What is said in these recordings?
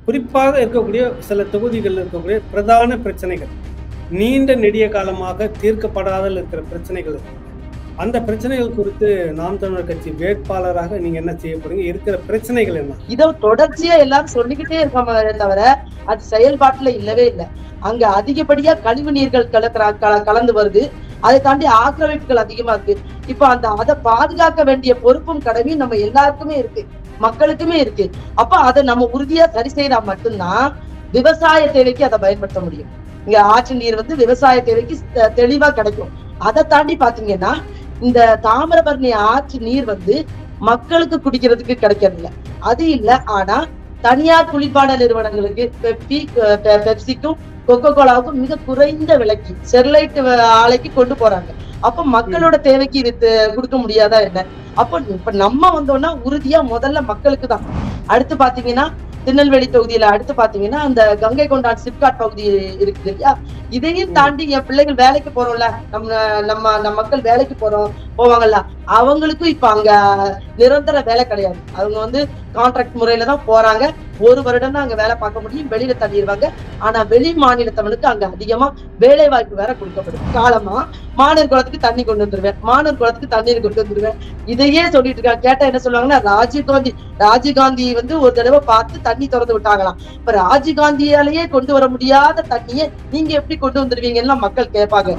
குறிப்பாக இருக்கக்கூடிய சில தொகுதிகளில் இருக்கக்கூடிய பிரதான பிரச்சனைகள் நீண்ட நெடிய காலமாக தீர்க்கப்படாத இருக்கிற பிரச்சனைகள் இருக்கு. அந்த பிரச்சனைகள் குறித்து நாம் தமிழர் கட்சி வேட்பாளராக நீங்க என்ன செய்ய போறீங்க இருக்கிற பிரச்சனைகள் என்ன இத தொடர்ச்சியா எல்லாரும் சொல்லிக்கிட்டே இருக்காங்க தவிர அது செயல்பாட்டுல இல்லவே இல்லை அங்க அதிகப்படியா கழிவு நீர்கள் கலக்கிற கல- கலந்து வருது அதை தாண்டி ஆக்கிரமிப்புகள் அதிகமா இருக்கு இப்ப அந்த அதை பாதுகாக்க வேண்டிய பொறுப்பும் கடமையும் நம்ம எல்லாருக்குமே இருக்கு மக்களுக்குமே இருக்கு அப்ப அதை நம்ம உறுதியா சரி செய்தா மட்டும்தான் விவசாய தேவைக்கு அதை பயன்படுத்த முடியும் இங்க ஆற்று நீர் வந்து விவசாய தேவைக்கு தெ- தெளிவா கிடைக்கும் அதை தாண்டி பாத்தீங்கன்னா இந்த தாமிரபரணி ஆற்று நீர் வந்து மக்களுக்கு குடிக்கிறதுக்கு கிடைக்கிறது இல்ல அது இல்ல ஆனா தனியார் குளிர்பான நிறுவனங்களுக்கு பெப்சி பெ- பெப்சிக்கும் கொக்கோ கோலாவுக்கும் மிக குறைந்த விலைக்கு ஸ்டெர்லைட் ஆலைக்கு கொண்டு போறாங்க அப்ப மக்களோட தேவைக்கு இது தே- கொடுக்க முடியாதா என்ன அப்ப இப்ப நம்ம வந்தோம்னா உறுதியா முதல்ல மக்களுக்கு தான் அடுத்து பாத்தீங்கன்னா திருநெல்வேலி தொகுதியில அடுத்து பாத்தீங்கன்னா அந்த கங்கை கொண்டான் சிப்காட் பகுதி இருக்குது இல்லையா இதையும் தாண்டி என் பிள்ளைகள் வேலைக்கு போறோம்ல நம்ம நம்ம நம்ம மக்கள் வேலைக்கு போறோம் போவாங்கல்ல அவங்களுக்கும் இப்ப அங்க நிரந்தர வேலை கிடையாது அவங்க வந்து கான்ட்ராக்ட் முறையில தான் போறாங்க ஒரு வருடம் தான் அங்க வேலை பார்க்க முடியும் வெளியில தள்ளிடுவாங்க ஆனா வெளி மாநிலத்தவனுக்கு அங்க அதிகமா வேலை வாய்ப்பு வேற கொடுக்கப்படும் காலமா மாணவர் குளத்துக்கு தண்ணி கொண்டு வந்துருவேன் மாணவர் குளத்துக்கு தண்ணீர் கொண்டு வந்துருவேன் இதையே சொல்லிட்டு இருக்காங்க கேட்டா என்ன சொல்லுவாங்கன்னா ராஜீவ் காந்தி ராஜீவ் காந்தி வந்து ஒரு தடவை பார்த்து தண்ணி திறந்து விட்டாங்களாம் இப்ப ராஜீவ் காந்தியாலேயே கொண்டு வர முடியாத தண்ணியை நீங்க எப்படி கொண்டு வந்துருவீங்கன்னு மக்கள் கேட்பாங்க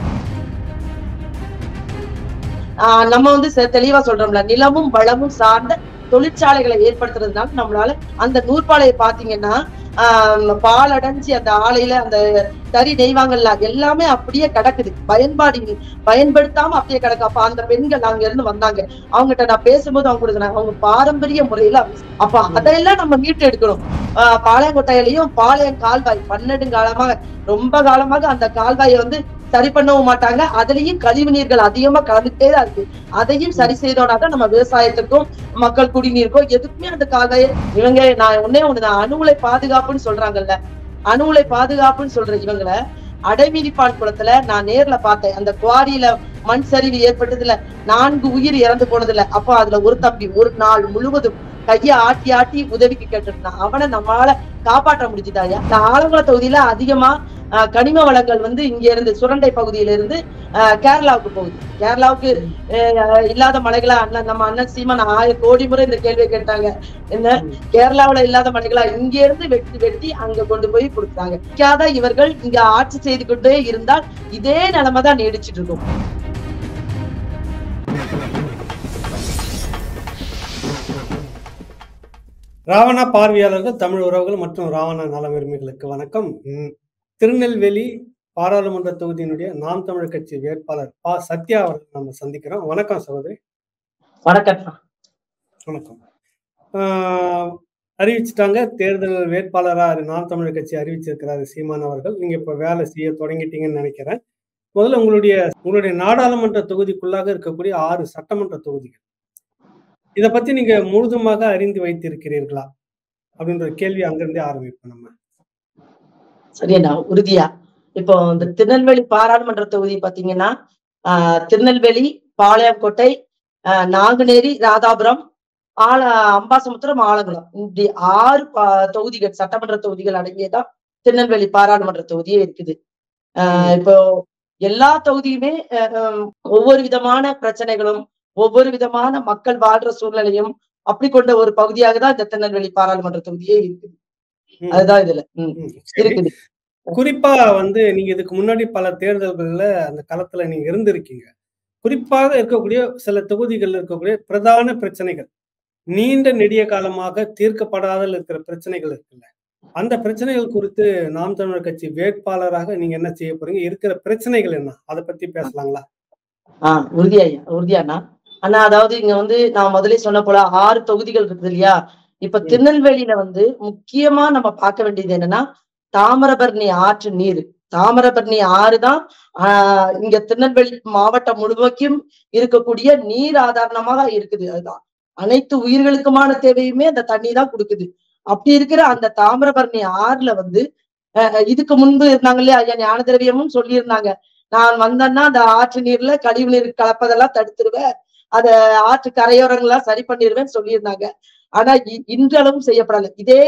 ஆஹ் நம்ம வந்து செ- தெளிவா சொல்றோம்ல நிலமும் வளமும் சார்ந்த தொழிற்சாலைகளை ஏற்படுத்துறதுனால நம்மளால அந்த நூற்பாலையை பாத்தீங்கன்னா ஆஹ் பால் அடைஞ்சு அந்த ஆலையில அந்த தறி நெய்வாங்கல்ல எல்லாமே அப்படியே கிடக்குது பயன்பாடு இல்ல. பயன்படுத்தாம அப்படியே கிடக்கு அப்ப அந்த பெண்கள் அங்க இருந்து வந்தாங்க அவங்ககிட்ட நான் பேசும்போது அவங்க கொடுக்குறாங்க அவங்க பாரம்பரிய முறையில அப்ப அதையெல்லாம் நம்ம மீட்டு எடுக்கணும் ஆஹ் பாளையங்கோட்டையிலையும் பாளையம் கால்வாய் பன்னெடுங்காலமாக ரொம்ப காலமாக அந்த கால்வாயை வந்து சரி பண்ணவும் மாட்டாங்க அதுலயும் கழிவு நீர்கள் அதிகமா கலந்துட்டே தான் இருக்கு அதையும் சரி செய்தோம்னா தான் நம்ம விவசாயத்துக்கும் மக்கள் குடிநீருக்கும் எதுக்குமே அந்த கால்வாயை இவங்க நான் ஒன்னே ஒண்ணுதான் அணு உலை பாதுகாப்புன்னு சொல்றாங்கல்ல அணு உலை பாதுகாப்புன்னு சொல்ற இவங்கள அடைமீறிப்பான் குளத்துல நான் நேர்ல பார்த்தேன் அந்த குவாரியில மண் சரிவு ஏற்பட்டதுல நான்கு உயிர் இறந்து போனதுல அப்ப அதுல ஒரு தம்பி ஒரு நாள் முழுவதும் கைய ஆட்டி ஆட்டி உதவிக்கு கேட்டுருந்தான் அவனை நம்மளால காப்பாற்ற முடிஞ்சுதாயா இந்த ஆலங்குள தொகுதியில அதிகமா ஆஹ், கனிம வளங்கள் வந்து இங்க இருந்து சுரண்டை பகுதியில இருந்து ஆஹ், கேரளாவுக்கு போகுது கேரளாவுக்கு ஆஹ், இல்லாத மலைகளா அண்ணன் நம்ம அண்ணன் சீமான் ஆயிரம் கோடி முறை இந்த கேள்வியை கேட்டாங்க என்ன கேரளாவுல இல்லாத மலைகளா இங்க இருந்து வெட்டி வெட்டி அங்க கொண்டு போய் கொடுத்தாங்க நிக்காத இவர்கள் இங்க ஆட்சி செய்து கொண்டே இருந்தால் இதே நிலைமை தான் நீடிச்சிட்டு இருக்கும் ராவணா பார்வையாளர்கள் தமிழ் உறவுகள் மற்றும் ராவணா நல உரிமைகளுக்கு வணக்கம் ம், திருநெல்வேலி பாராளுமன்ற தொகுதியினுடைய நாம் தமிழர் கட்சி வேட்பாளர் பா சத்யா அவர்கள் நம்ம சந்திக்கிறோம் வணக்கம் சகோதரி வணக்கம் வணக்கம் ஆஹ், அறிவிச்சிட்டாங்க தேர்தல் வேட்பாளரா நாம் தமிழர் கட்சி அறிவிச்சிருக்கிறாரு சீமான் அவர்கள் நீங்க இப்ப வேலை செய்ய தொடங்கிட்டீங்கன்னு நினைக்கிறேன் முதல்ல உங்களுடைய உங்களுடைய நாடாளுமன்ற தொகுதிக்குள்ளாக இருக்கக்கூடிய ஆறு சட்டமன்ற தொகுதிகள் இத பத்தி நீங்க முழுதுமாக அறிந்து வைத்திருக்கிறீர்களா அப்படின்ற ஒரு கேள்வி அங்கிருந்தே ஆரம்பிப்போம் நம்ம சரியா உறுதியா இப்போ இந்த திருநெல்வேலி பாராளுமன்ற தொகுதி பாத்தீங்கன்னா ஆஹ் திருநெல்வேலி பாளையங்கோட்டை ஆஹ் நாங்குநேரி ராதாபுரம் ஆல அம்பாசமுத்திரம் ஆலங்குளம் இப்படி ஆறு பா- தொகுதிகள் சட்டமன்ற தொகுதிகள் அடங்கியதான் திருநெல்வேலி பாராளுமன்ற தொகுதியே இருக்குது ஆஹ் இப்போ எல்லா தொகுதியுமே ஆஹ் ஹம், ஒவ்வொரு விதமான பிரச்சனைகளும் ஒவ்வொரு விதமான மக்கள் வாழ்ற சூழ்நிலையும் அப்படி கொண்ட ஒரு பகுதியாக தான் இந்த திருநெல்வேலி பாராளுமன்ற தொகுதியே இருக்குது ம், அதுதான் இதுல ம், ம், சரி. இருக்குது குறிப்பா வந்து நீங்க இதுக்கு முன்னாடி பல தேர்தல்கள்ல அந்த களத்துல நீங்க இருந்திருக்கீங்க குறிப்பாக இருக்கக்கூடிய சில தொகுதிகளில் இருக்கக்கூடிய பிரதான பிரச்சனைகள் நீண்ட நெடிய காலமாக தீர்க்கப்படாத இருக்கிற பிரச்சனைகள் இருக்குல்ல அந்த பிரச்சனைகள் குறித்து நாம் தமிழர் கட்சி வேட்பாளராக நீங்க என்ன செய்ய போறீங்க இருக்கிற பிரச்சனைகள் என்ன அதை பத்தி பேசலாங்களா ஆஹ் உறுதியா ஐயா, உறுதியாண்ணா அண்ணா அதாவது இங்க வந்து நான் முதல்ல சொன்ன போல ஆறு தொகுதிகள் இருக்குது இல்லையா இப்ப ம். திருநெல்வேலியில வந்து முக்கியமா நம்ம பார்க்க வேண்டியது என்னன்னா தாமிரபரணி ஆற்று நீர் தாமிரபரணி ஆறு தான் ஆஹ் இங்க திருநெல்வேலி மாவட்டம் முழுவதும் இருக்கக்கூடிய நீர் ஆதாரமாக இருக்குது அதுதான் அனைத்து உயிர்களுக்குமான தேவையுமே அந்த தண்ணி தான் கொடுக்குது அப்படி இருக்கிற அந்த தாமிரபரணி ஆறுல வந்து அஹ் இதுக்கு முன்பு இருந்தாங்க இல்லையா ஐயா ஞான திரவியமும் சொல்லியிருந்தாங்க நான் வந்தேன்னா அந்த ஆற்று நீர்ல கழிவு நீர் கலப்பதெல்லாம் தடுத்துருவேன் அத ஆற்று கரையோரங்களா சரி பண்ணிடுவேன்னு சொல்லியிருந்தாங்க ஆனா இ- இன்றளவும் செய்யப்படல இதே இத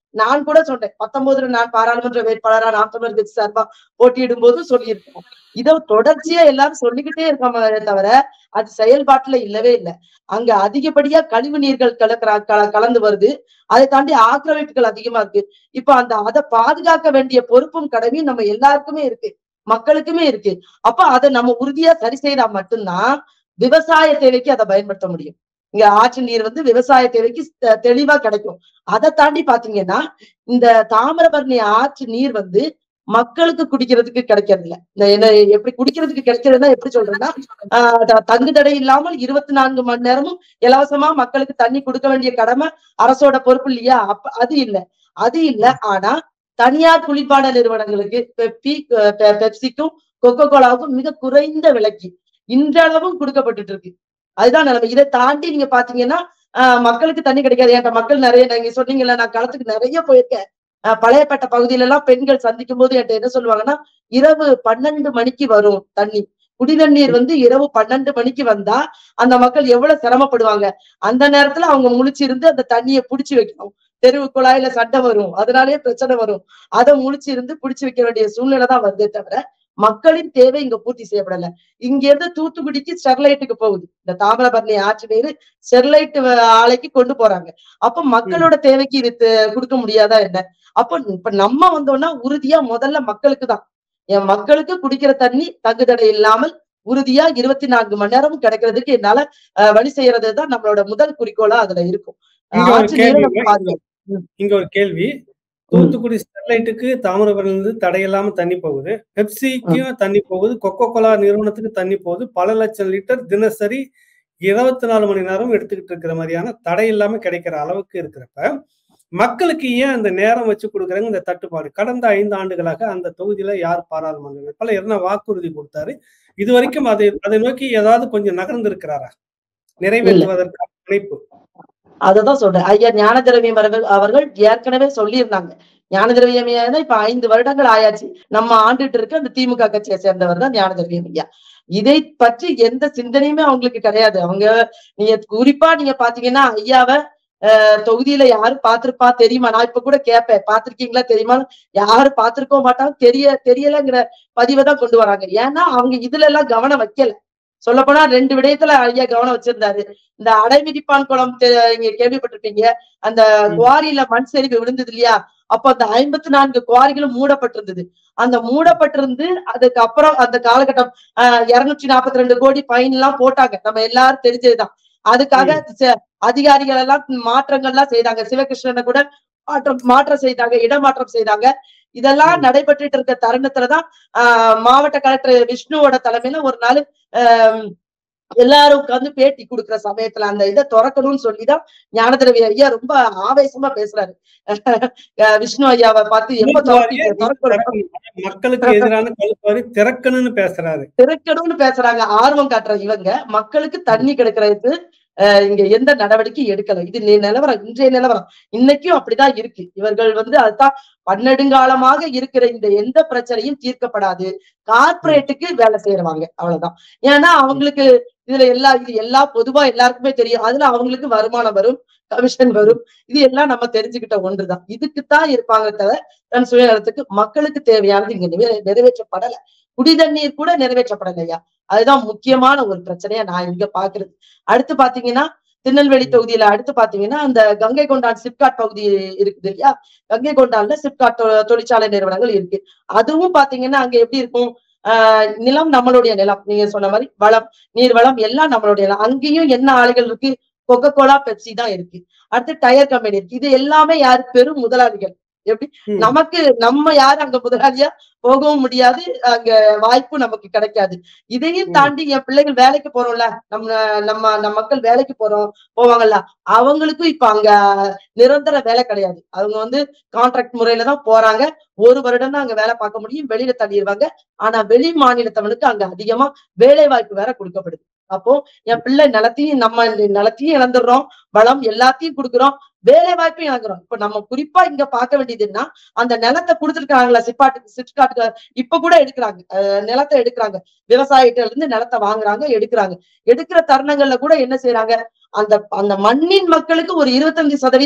நான் கூட சொன்னேன் பத்தொன்பதுல நான் பாராளுமன்ற வேட்பாளரா நாம் தமிழர் கட்சி சார்பா போட்டியிடும் போது சொல்லியிருக்கோம் இதை தொடர்ச்சியா எல்லாரும் சொல்லிக்கிட்டே இருக்காங்க தவிர அது செயல்பாட்டுல இல்லவே இல்லை அங்க அதிகப்படியா கழிவு நீர்கள் கலக்கிற க- கலந்து வருது அதை தாண்டி ஆக்கிரமிப்புகள் அதிகமா இருக்கு இப்ப அந்த அதை பாதுகாக்க வேண்டிய பொறுப்பும் கடமையும் நம்ம எல்லாருக்குமே இருக்கு மக்களுக்குமே இருக்கு அப்ப அதை நம்ம உறுதியா சரி செய்தா மட்டும்தான் விவசாய தேவைக்கு அதை பயன்படுத்த முடியும் இங்க ஆற்று நீர் வந்து விவசாய தேவைக்கு தெ- தெளிவா கிடைக்கும் அதை தாண்டி பாத்தீங்கன்னா இந்த தாமிரபரணி ஆற்று நீர் வந்து மக்களுக்கு குடிக்கிறதுக்கு கிடைக்கிறது இல்ல இந்த என்ன எப்படி குடிக்கிறதுக்கு கிடைக்கிறதுனா எப்படி சொல்றேன்னா ஆஹ் த- தங்கு தடை இல்லாமல் இருபத்தி நான்கு மணி நேரமும் இலவசமா மக்களுக்கு தண்ணி கொடுக்க வேண்டிய கடமை அரசோட பொறுப்பு இல்லையா அப்ப அது இல்ல அது இல்ல ஆனா தனியார் குளிர்பான நிறுவனங்களுக்கு பெப்சி அஹ் பெ- பெப்சிக்கும் கொக்கோ கோலாவுக்கும் மிக குறைந்த விலைக்கு இன்றளவும் கொடுக்கப்பட்டுட்டு இருக்கு அதுதான் நிலைமை இதை தாண்டி நீங்க பாத்தீங்கன்னா ஆஹ் மக்களுக்கு தண்ணி கிடைக்காது என்கிட்ட மக்கள் நிறைய நீங்க சொன்னீங்கல்ல நான் களத்துக்கு நிறைய போயிருக்கேன் ஆஹ் பழையப்பட்ட பகுதியில எல்லாம் பெண்கள் சந்திக்கும் போது என்கிட்ட என்ன சொல்லுவாங்கன்னா இரவு பன்னெண்டு மணிக்கு வரும் தண்ணி குடிநீர் வந்து இரவு பன்னெண்டு மணிக்கு வந்தா அந்த மக்கள் எவ்வளவு சிரமப்படுவாங்க அந்த நேரத்துல அவங்க முழிச்சிருந்து அந்த தண்ணியை புடிச்சு வைக்கணும் தெருவு குழாயில சண்டை வரும் அதனாலேயே பிரச்சனை வரும் அதை முழிச்சிருந்து புடிச்சு வைக்க வேண்டிய சூழ்நிலை தான் வருதே தவிர மக்களின் தேவை இங்க பூர்த்தி செய்யப்படல இங்க இருந்து தூத்துக்குடிக்கு ஸ்டெர்லைட்டுக்கு போகுது இந்த தாமிரபரணி ஆற்று நீர் ஸ்டெர்லைட் ஆலைக்கு கொண்டு போறாங்க அப்ப மக்களோட தேவைக்கு இது தே- கொடுக்க முடியாதா என்ன அப்ப இப்ப நம்ம வந்தோம்னா உறுதியா முதல்ல மக்களுக்கு தான் என் மக்களுக்கு குடிக்கிற தண்ணி தங்குதடை இல்லாமல் உறுதியா இருபத்தி நான்கு மணி நேரமும் கிடைக்கிறதுக்கு என்னால அஹ், வழி செய்யறது தான் நம்மளோட முதல் குறிக்கோளா அதுல இருக்கும் இங்க ஒரு ஆற்று நீரை கேள்வி நம்ம பாதுகாக்கணும். இங்க ஒரு கேள்வி தூத்துக்குடி ஸ்டெர்லைட்டுக்கு தாமிரபரணிலிருந்து தடையில்லாம தண்ணி போகுது பெப்சிக்கும் தண்ணி போகுது கொக்கோ கோலா நிறுவனத்துக்கு தண்ணி போகுது பல லட்சம் லிட்டர் தினசரி இருபத்தி நாலு மணி நேரம் எடுத்துக்கிட்டு இருக்கிற மாதிரியான தடை இல்லாம கிடைக்கிற அளவுக்கு இருக்கிறப்ப மக்களுக்கு ஏன் அந்த நேரம் வச்சு கொடுக்குறாங்க இந்த தட்டுப்பாடு கடந்த ஐந்து ஆண்டுகளாக அந்த தொகுதியில யார் பாராளுமன்ற வேட்பாளர் என்ன வாக்குறுதி கொடுத்தாரு இது வரைக்கும் அதை அதை நோக்கி ஏதாவது கொஞ்சம் நகர்ந்து இருக்கிறாரா நிறைவேற்றுவதற்கான முனைப்பு அததான் சொல்றேன் ஐயா ஞான திரவியம் அவர்கள் அவர்கள் ஏற்கனவே சொல்லியிருந்தாங்க ஞான திரவியம் ஐயா இப்ப ஐந்து வருடங்கள் ஆயாச்சு நம்ம ஆண்டுட்டு இருக்க அந்த திமுக கட்சியை சேர்ந்தவர் தான் ஞான திரவியம் ஐயா இதை பற்றி எந்த சிந்தனையுமே அவங்களுக்கு கிடையாது அவங்க நீங்க குறிப்பா நீங்க பாத்தீங்கன்னா ஐயாவை அஹ், தொகுதியில யாரு பாத்திருப்பா தெரியுமா நான் இப்ப கூட கேட்பேன் பாத்திருக்கீங்களா தெரியுமா யாரு பாத்திருக்க மாட்டாங்க தெரிய தெரியலங்கிற பதிவை தான் கொண்டு வராங்க ஏன்னா அவங்க இதுல எல்லாம் கவனம் வைக்கல சொல்ல போனா ரெண்டு விடயத்துல ஐயா கவனம் வச்சிருந்தாரு இந்த அடைமிதிப்பான் குளம் தெ- நீங்க கேள்விப்பட்டிருப்பீங்க அந்த ம். குவாரியில மண் சரிவு விழுந்தது இல்லையா அப்ப அந்த ஐம்பத்தி நான்கு குவாரிகளும் மூடப்பட்டிருந்தது அந்த மூடப்பட்டிருந்து அதுக்கு அப்புறம் அந்த காலகட்டம் ஆஹ் இருநூற்றி நாற்பத்தி ரெண்டு கோடி ஃபைன் எல்லாம் போட்டாங்க நம்ம எல்லாரும் தெரிஞ்சதுதான் அதுக்காக ச- அதிகாரிகள் எல்லாம் மாற்றங்கள் எல்லாம் செய்தாங்க சிவகிருஷ்ணனை கூட மாற்றம் மாற்றம் செய்தாங்க இடமாற்றம் செய்தாங்க இதெல்லாம் ம். நடைபெற்றுட்டு இருக்க தருணத்துலதான் ஆஹ் மாவட்ட கலெக்டர் விஷ்ணுவோட தலைமையில ஒரு நாள் ஆஹ் எல்லாரும் உட்கார்ந்து பேட்டி கொடுக்கிற சமயத்துல அந்த இதை திறக்கணும்னு சொல்லிதான் ஞானதிரவி ஐயா ரொம்ப ஆவேசமா பேசுறாரு அஹ் விஷ்ணு ஐயாவை பார்த்து எப்ப திறப்பீங்க திறக்கணும் மக்களுக்கு எதிரான கழுப்பாரி திறக்கணும்னு பேசுறாரு திறக்கணும்னு பேசுறாங்க ஆர்வம் காட்டுற இவங்க மக்களுக்கு தண்ணி கிடைக்கிறதுக்கு அஹ் இங்க எந்த நடவடிக்கையும் எடுக்கல இது நி- நிலவரம் இன்றைய நிலவரம் இன்னைக்கும் அப்படிதான் இருக்கு இவர்கள் வந்து அதுதான் பன்னெடுங்காலமாக இருக்கிற இந்த எந்த பிரச்சனையும் தீர்க்கப்படாது கார்ப்பரேட்டுக்கு வேலை செய்யறவாங்க அவ்வளவுதான் ஏன்னா அவங்களுக்கு இதுல எல்லா இது எல்லா பொதுவா எல்லாருக்குமே தெரியும் அதுல அவங்களுக்கு வருமானம் வரும் கமிஷன் வரும் இது எல்லாம் நம்ம தெரிஞ்சுக்கிட்ட ஒன்றுதான் இதுக்குத்தான் இருப்பாங்க தவிர தன் சுயநலத்துக்கு மக்களுக்கு தேவையானது இங்க நிறைவே- நிறைவேற்றப்படல குடிதண்ணீர் கூட நிறைவேற்றப்படலையா அதுதான் முக்கியமான ஒரு பிரச்சனையா நான் இங்க பாக்குறது அடுத்து பாத்தீங்கன்னா திருநெல்வேலி தொகுதியில அடுத்து பாத்தீங்கன்னா அந்த கங்கை கொண்டான் சிப்காட் பகுதி இருக்குது இல்லையா கங்கை கொண்டான்ல சிப்காட் தொ- தொழிற்சாலை நிறுவனங்கள் இருக்கு அதுவும் பாத்தீங்கன்னா அங்க எப்படி இருக்கும் ஆஹ் நிலம் நம்மளுடைய நிலம் நீங்க சொன்ன மாதிரி வளம் நீர் வளம் எல்லாம் நம்மளுடைய நிலம் அங்கேயும் என்ன ஆலைகள் இருக்கு கொக்கோ கோலா பெப்சி தான் இருக்கு அடுத்து டயர் கம்பெனி இருக்கு இது எல்லாமே யாரு பெரும் முதலாளிகள் எப்படி ம். நமக்கு நம்ம யாரு அங்க முதலாளியா போகவும் முடியாது அங்க வாய்ப்பு நமக்கு கிடைக்காது இதையும் ம். தாண்டி என் பிள்ளைகள் வேலைக்கு போறோம்ல நம்ம நம்ம நம்ம மக்கள் வேலைக்கு போறோம் போவாங்கல்ல அவங்களுக்கும் இப்ப அங்க நிரந்தர வேலை கிடையாது அவங்க வந்து கான்ட்ராக்ட் முறையில தான் போறாங்க ஒரு வருடம் தான் அங்க வேலை பார்க்க முடியும் வெளியில தள்ளிடுவாங்க ஆனா வெளி மாநிலத்தவனுக்கு அங்க அதிகமா வேலை வாய்ப்பு வேற கொடுக்கப்படுது அப்போ என் பிள்ளை நிலத்தையும் நம்ம நிலத்தையும் இழந்துடுறோம் வளம் எல்லாத்தையும் கொடுக்குறோம் வேலை வாய்ப்பையும் இழந்துறோம் இப்ப நம்ம குறிப்பா இங்க பார்க்க வேண்டியதுன்னா அந்த நிலத்தை கொடுத்துருக்காங்களா சிப்பாட்டுக்கு சிப்காட்டுக்கு இப்ப கூட எடுக்கிறாங்க அஹ் நிலத்தை எடுக்கிறாங்க விவசாயிகிட்ட இருந்து நிலத்தை வாங்குறாங்க எடுக்கிறாங்க எடுக்கிற தருணங்கள்ல கூட என்ன செய்யறாங்க அந்த அந்த மண்ணின் மக்களுக்கு ஒரு இருபத்தஞ்சு சதவீதம்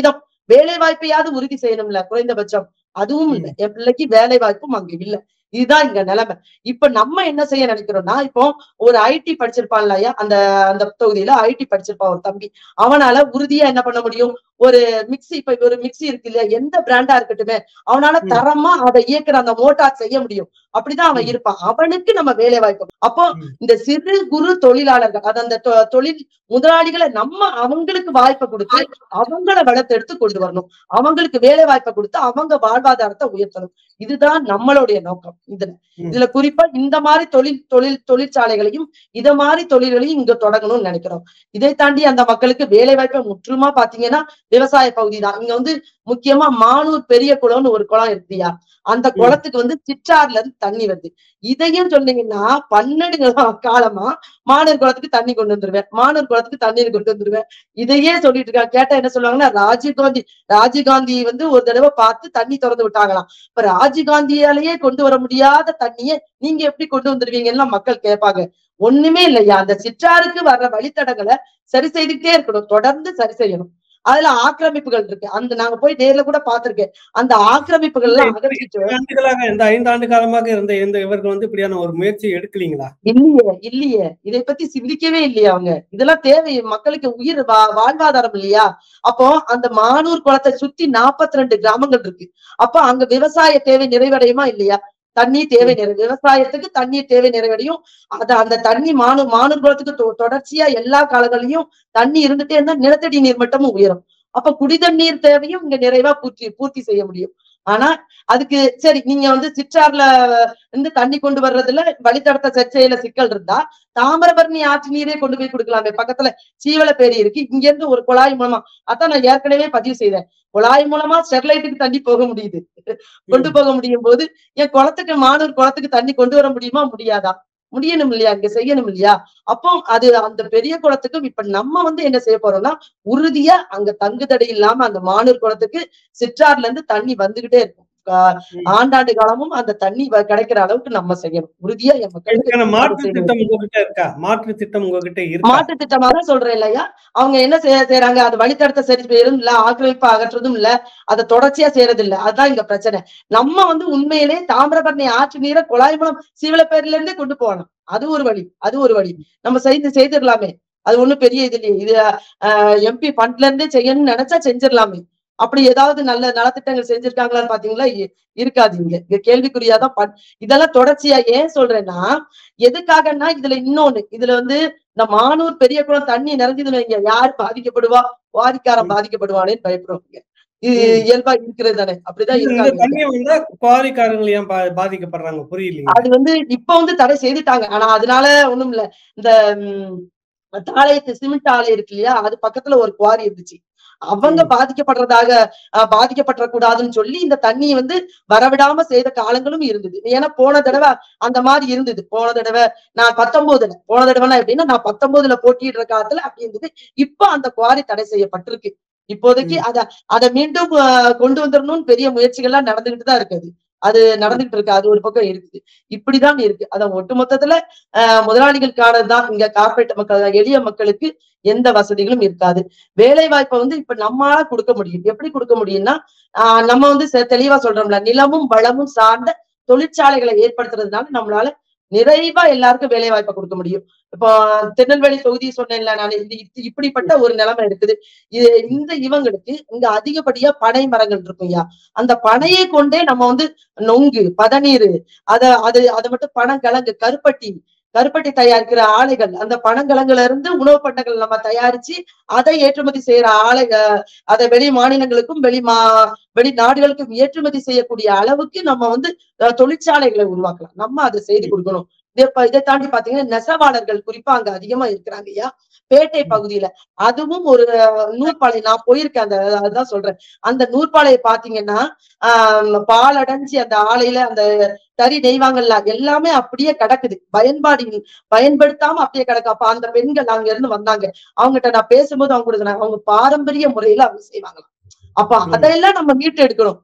வேலை வாய்ப்பையாவது உறுதி செய்யணும்ல குறைந்தபட்சம் அதுவும் இல்ல என் பிள்ளைக்கு வேலை வாய்ப்பும் அங்க இல்ல இதுதான் இங்க நிலைமை இப்ப நம்ம என்ன செய்ய நினைக்கிறோம்னா இப்போ ஒரு ஐடி படிச்சிருப்பான்ல ஐயா அந்த அந்த தொகுதியில ஐடி படிச்சிருப்பான் ஒரு தம்பி அவனால உறுதியா என்ன பண்ண முடியும் ஒரு மிக்ஸி இப்ப ஒரு மிக்ஸி இருக்கு இல்லையா எந்த பிராண்டா இருக்கட்டுமே அவனால ம். தரமா அதை இயக்குற அந்த மோட்டார் செய்ய முடியும் அப்படிதான் அவன் ம். இருப்பான் அவனுக்கு நம்ம வேலை வாய்ப்பு அப்போ ம். இந்த சிறு குறு தொழிலாளர்கள் அது அந்த தொ- தொழில் முதலாளிகளை நம்ம அவங்களுக்கு வாய்ப்பை கொடுத்து அவங்கள வளர்த்தெடுத்து கொண்டு வரணும் அவங்களுக்கு வேலை வாய்ப்பை கொடுத்து அவங்க வாழ்வாதாரத்தை உயர்த்தணும் இதுதான் நம்மளுடைய நோக்கம் இதுல ம். இதுல குறிப்பா இந்த மாதிரி தொழில் தொழில் தொழிற்சாலைகளையும் இத மாதிரி தொழில்களையும் இங்க தொடங்கணும்னு நினைக்கிறோம் இதை தாண்டி அந்த மக்களுக்கு வேலை வாய்ப்பை முற்றுமா பாத்தீங்கன்னா விவசாய பகுதி தான் இங்க வந்து முக்கியமா மானூர் பெரிய குளம்னு ஒரு குளம் இருக்குயா அந்த ம். குளத்துக்கு வந்து சிற்றாறுல இருந்து தண்ணி வருது இதையும் சொன்னீங்கன்னா பன்னெண்டு காலமா மானூர் குளத்துக்கு தண்ணி கொண்டு வந்துருவேன் மானூர் குளத்துக்கு தண்ணீர் கொண்டு வந்துருவேன் இதையே சொல்லிட்டு இருக்காங்க கேட்டா என்ன சொல்லுவாங்கன்னா ராஜீவ்காந்தி ராஜீவ்காந்தி வந்து ஒரு தடவை பார்த்து தண்ணி திறந்து விட்டாங்களாம் இப்ப ராஜீவ்காந்தியாலேயே கொண்டு வர முடியாத தண்ணியை நீங்க எப்படி கொண்டு வந்துருவீங்கன்னு மக்கள் கேட்பாங்க ஒண்ணுமே இல்லையா அந்த சிற்றாருக்கு வர்ற வழித்தடங்களை சரி செய்துக்கிட்டே இருக்கணும் தொடர்ந்து சரி செய்யணும் அதுல ஆக்கிரமிப்புகள் இருக்கு அந்த நாங்க போய் நேர்ல கூட பார்த்திருக்கேன் அந்த ஆக்கிரமிப்புகள் எல்லாம் அகற்றிட்டு இத்தனை ஆண்டுகளாக இந்த ஐந்து ஆண்டு காலமாக இருந்த இந்த இவர்கள் வந்து இப்படியான ஒரு முயற்சி எடுக்கலீங்களா இல்லையே இல்லையே இதை பத்தி சிந்திக்கவே இல்லையே அவங்க இதெல்லாம் தேவை மக்களுக்கு உயிர் வா- வாழ்வாதாரம் இல்லையா அப்போ அந்த மானூர் குளத்தை சுத்தி 42 ரெண்டு கிராமங்கள் இருக்கு அப்போ அங்க விவசாய தேவை நிறைவடையுமா இல்லையா தண்ணீர் தேவை நிறை விவசாயத்துக்கு தண்ணீர் தேவை நிறைவடையும் அத அந்த தண்ணி மானூர் மானூர் குளத்துக்கு தொ- தொடர்ச்சியா எல்லா காலங்களையும் தண்ணி இருந்துட்டே இருந்தா நிலத்தடி நீர் மட்டமும் உயரும் அப்ப குடிதண்ணீர் தேவையும் இங்க நிறைவா பூர்த்தி பூர்த்தி செய்ய முடியும் ஆனா அதுக்கு சரி நீங்க வந்து சிற்றார்ல இருந்து தண்ணி கொண்டு வர்றதுல வழித்தடத்த சர்ச்சையில சிக்கல் இருந்தா தாமிரபரணி ஆற்று நீரே கொண்டு போய் கொடுக்கலாமே பக்கத்துல சீவலப்பேரி இருக்கு இங்க இருந்து ஒரு குழாய் மூலமா அதான் நான் ஏற்கனவே பதிவு செய்தேன் குழாய் மூலமா ஸ்டெர்லைட்டுக்கு தண்ணி போக முடியுது கொண்டு போக முடியும் போது என் குளத்துக்கு மானூர் குளத்துக்கு தண்ணி கொண்டு வர முடியுமா முடியாதா முடியணும் இல்லையா இங்க செய்யணும் இல்லையா அப்போ அது அந்த பெரிய குளத்துக்கும் இப்ப நம்ம வந்து என்ன செய்ய போறோம்னா உறுதியா அங்க தங்குதடை இல்லாம அந்த மானூர் குளத்துக்கு சிற்றார்ல இருந்து தண்ணி வந்துகிட்டே இருக்கும் ஆஹ் ம். ஆண்டாண்டு காலமும் அந்த தண்ணி வ- கிடைக்கிற அளவுக்கு நம்ம செய்யணும் உறுதியா என் மக்களுக்கு இதுக்கான அது மாற்று செய்யணும். திட்டம் உங்ககிட்ட இருக்கா மாற்று திட்டம் உங்ககிட்ட இருக்கா மாற்று திட்டமா தான் சொல்றேன் இல்லையா அவங்க என்ன செய்ய செய்யறாங்க அது வழித்தடத்தை சரி செய்யறதும் இல்ல ஆக்கிரமிப்பு அகற்றுறதும் இல்ல அதை தொடர்ச்சியா செய்யறது இல்ல அதுதான் இங்க பிரச்சனை நம்ம வந்து உண்மையிலே தாமிரபரணி ஆற்று நீரை குழாய் மூலம் சீவலப்பேரில இருந்தே கொண்டு போகணும் அது ஒரு வழி அது ஒரு வழி நம்ம செய்து செய்திடலாமே அது ஒண்ணும் பெரிய இது இல்லையே இது எம்பி ஃபண்ட்ல இருந்தே செய்யணும்னு நினைச்சா செஞ்சிடலாமே அப்படி ஏதாவது நல்ல நலத்திட்டங்கள் செஞ்சிருக்காங்களான்னு பாத்தீங்களா இ- இருக்காது இங்க இங்க கேள்விக்குறியாதான் பண் இதெல்லாம் தொடர்ச்சியா ஏன் சொல்றேன்னா எதுக்காகன்னா இதுல இன்னொன்னு இதுல வந்து இந்த மானூர் பெரிய குளம் தண்ணி நிறைஞ்சதுன்னு வைங்க யார் பாதிக்கப்படுவா வாரிக்காரன் பாதிக்கப்படுவானேன்னு பயப்படுவாங்க இது ம். இயல்பா இருக்கிறது தானே அப்படிதான் இந்த இருக்காங்க இங்க. தண்ணியை வந்தா குவாரிக்காரர்கள் ஏன் பா- பாதிக்கப்படுறாங்க புரியலீங்க அது வந்து இப்ப வந்து தடை செய்துட்டாங்க ஆனா அதனால ஒண்ணும் இல்ல இந்த ம், தாளையத்து சிமெண்ட் ஆலை இருக்கு இல்லையா அது பக்கத்துல ஒரு குவாரி இருந்துச்சு அவங்க ம். பாதிக்கப்படுறதாக அஹ், பாதிக்கப்படக்கூடாதுன்னு சொல்லி இந்த தண்ணியை வந்து வரவிடாம செய்த காலங்களும் இருந்தது ஏன்னா போன தடவை அந்த மாதிரி இருந்தது போன தடவை நான் பத்தொன்பதுல போன தடவைலாம் எப்படின்னா நான் பத்தொன்பதுல போட்டியிடுற காலத்துல அப்படி இருந்தது இப்ப அந்த குவாரி தடை செய்யப்பட்டிருக்கு இப்போதைக்கு ம். அத அதை மீண்டும் அஹ், கொண்டு வந்துடணும்னு பெரிய முயற்சிகள்லாம் நடந்துகிட்டு தான் இருக்குது அது நடந்துகிட்டு இருக்கு அது ஒரு பக்கம் இருக்குது இப்படிதான் இருக்கு அத ஒட்டு மொத்தத்துல ஆஹ் முதலாளிகளுக்கானதுதான் இங்க கார்பரேட் மக்கள் எளிய மக்களுக்கு எந்த வசதிகளும் இருக்காது வேலை வாய்ப்பை வந்து இப்ப நம்மளால கொடுக்க முடியும் எப்படி கொடுக்க முடியும்னா ஆஹ் நம்ம வந்து செ- தெளிவா சொல்றோம்ல நிலமும் வளமும் சார்ந்த தொழிற்சாலைகளை ஏற்படுத்துறதுனால நம்மளால நிறைவா எல்லாருக்கும் வேலை வாய்ப்பை கொடுக்க முடியும் இப்போ திருநெல்வேலி தொகுதி சொன்னேன்ல நான் இது இது- இப்படிப்பட்ட ஒரு நிலைமை இருக்குது இது இந்த இவங்களுக்கு இங்க அதிகப்படியா பனை மரங்கள் இருக்கும்யா அந்த பனையை கொண்டே நம்ம வந்து நொங்கு பதநீர் அத அது அதை மட்டும் பனங்கிழங்கு கருப்பட்டி கருப்பட்டி தயாரிக்கிற ஆலைகள் அந்த பனங்கிழங்குல இருந்து உணவு பண்டங்கள் நம்ம தயாரிச்சு அதை ஏற்றுமதி செய்யற ஆலை அஹ் அதை வெளி மாநிலங்களுக்கும் வெளி மா வெளி நாடுகளுக்கும் ஏற்றுமதி செய்யக்கூடிய அளவுக்கு நம்ம வந்து அஹ், தொழிற்சாலைகளை உருவாக்கலாம் நம்ம அதை செய்து கொடுக்கணும் இதை ப- இதை தாண்டி பாத்தீங்கன்னா நெசவாளர்கள் குறிப்பா அங்க அதிகமா இருக்கிறாங்க ஐயா பேட்டை பகுதியில அதுவும் ஒரு அஹ், நூற்பாலை நான் போயிருக்கேன் அந்த அதுதான் சொல்றேன் அந்த நூற்பாலையை பாத்தீங்கன்னா ஆஹ் பால் அடைஞ்சு அந்த ஆலையில அந்த தறி நெய்வாங்கல்ல எல்லாமே அப்படியே கிடக்குது பயன்பாடு இல்ல- பயன்படுத்தாம அப்படியே கிடக்கு அப்ப அந்த பெண்கள் அங்க இருந்து வந்தாங்க அவங்ககிட்ட நான் பேசும்போது அவங்க கூட சொன்னாங்க அவங்க பாரம்பரிய முறையில அவங்க செய்வாங்களாம் அப்ப ம். அதையெல்லாம் நம்ம மீட்டு எடுக்கணும்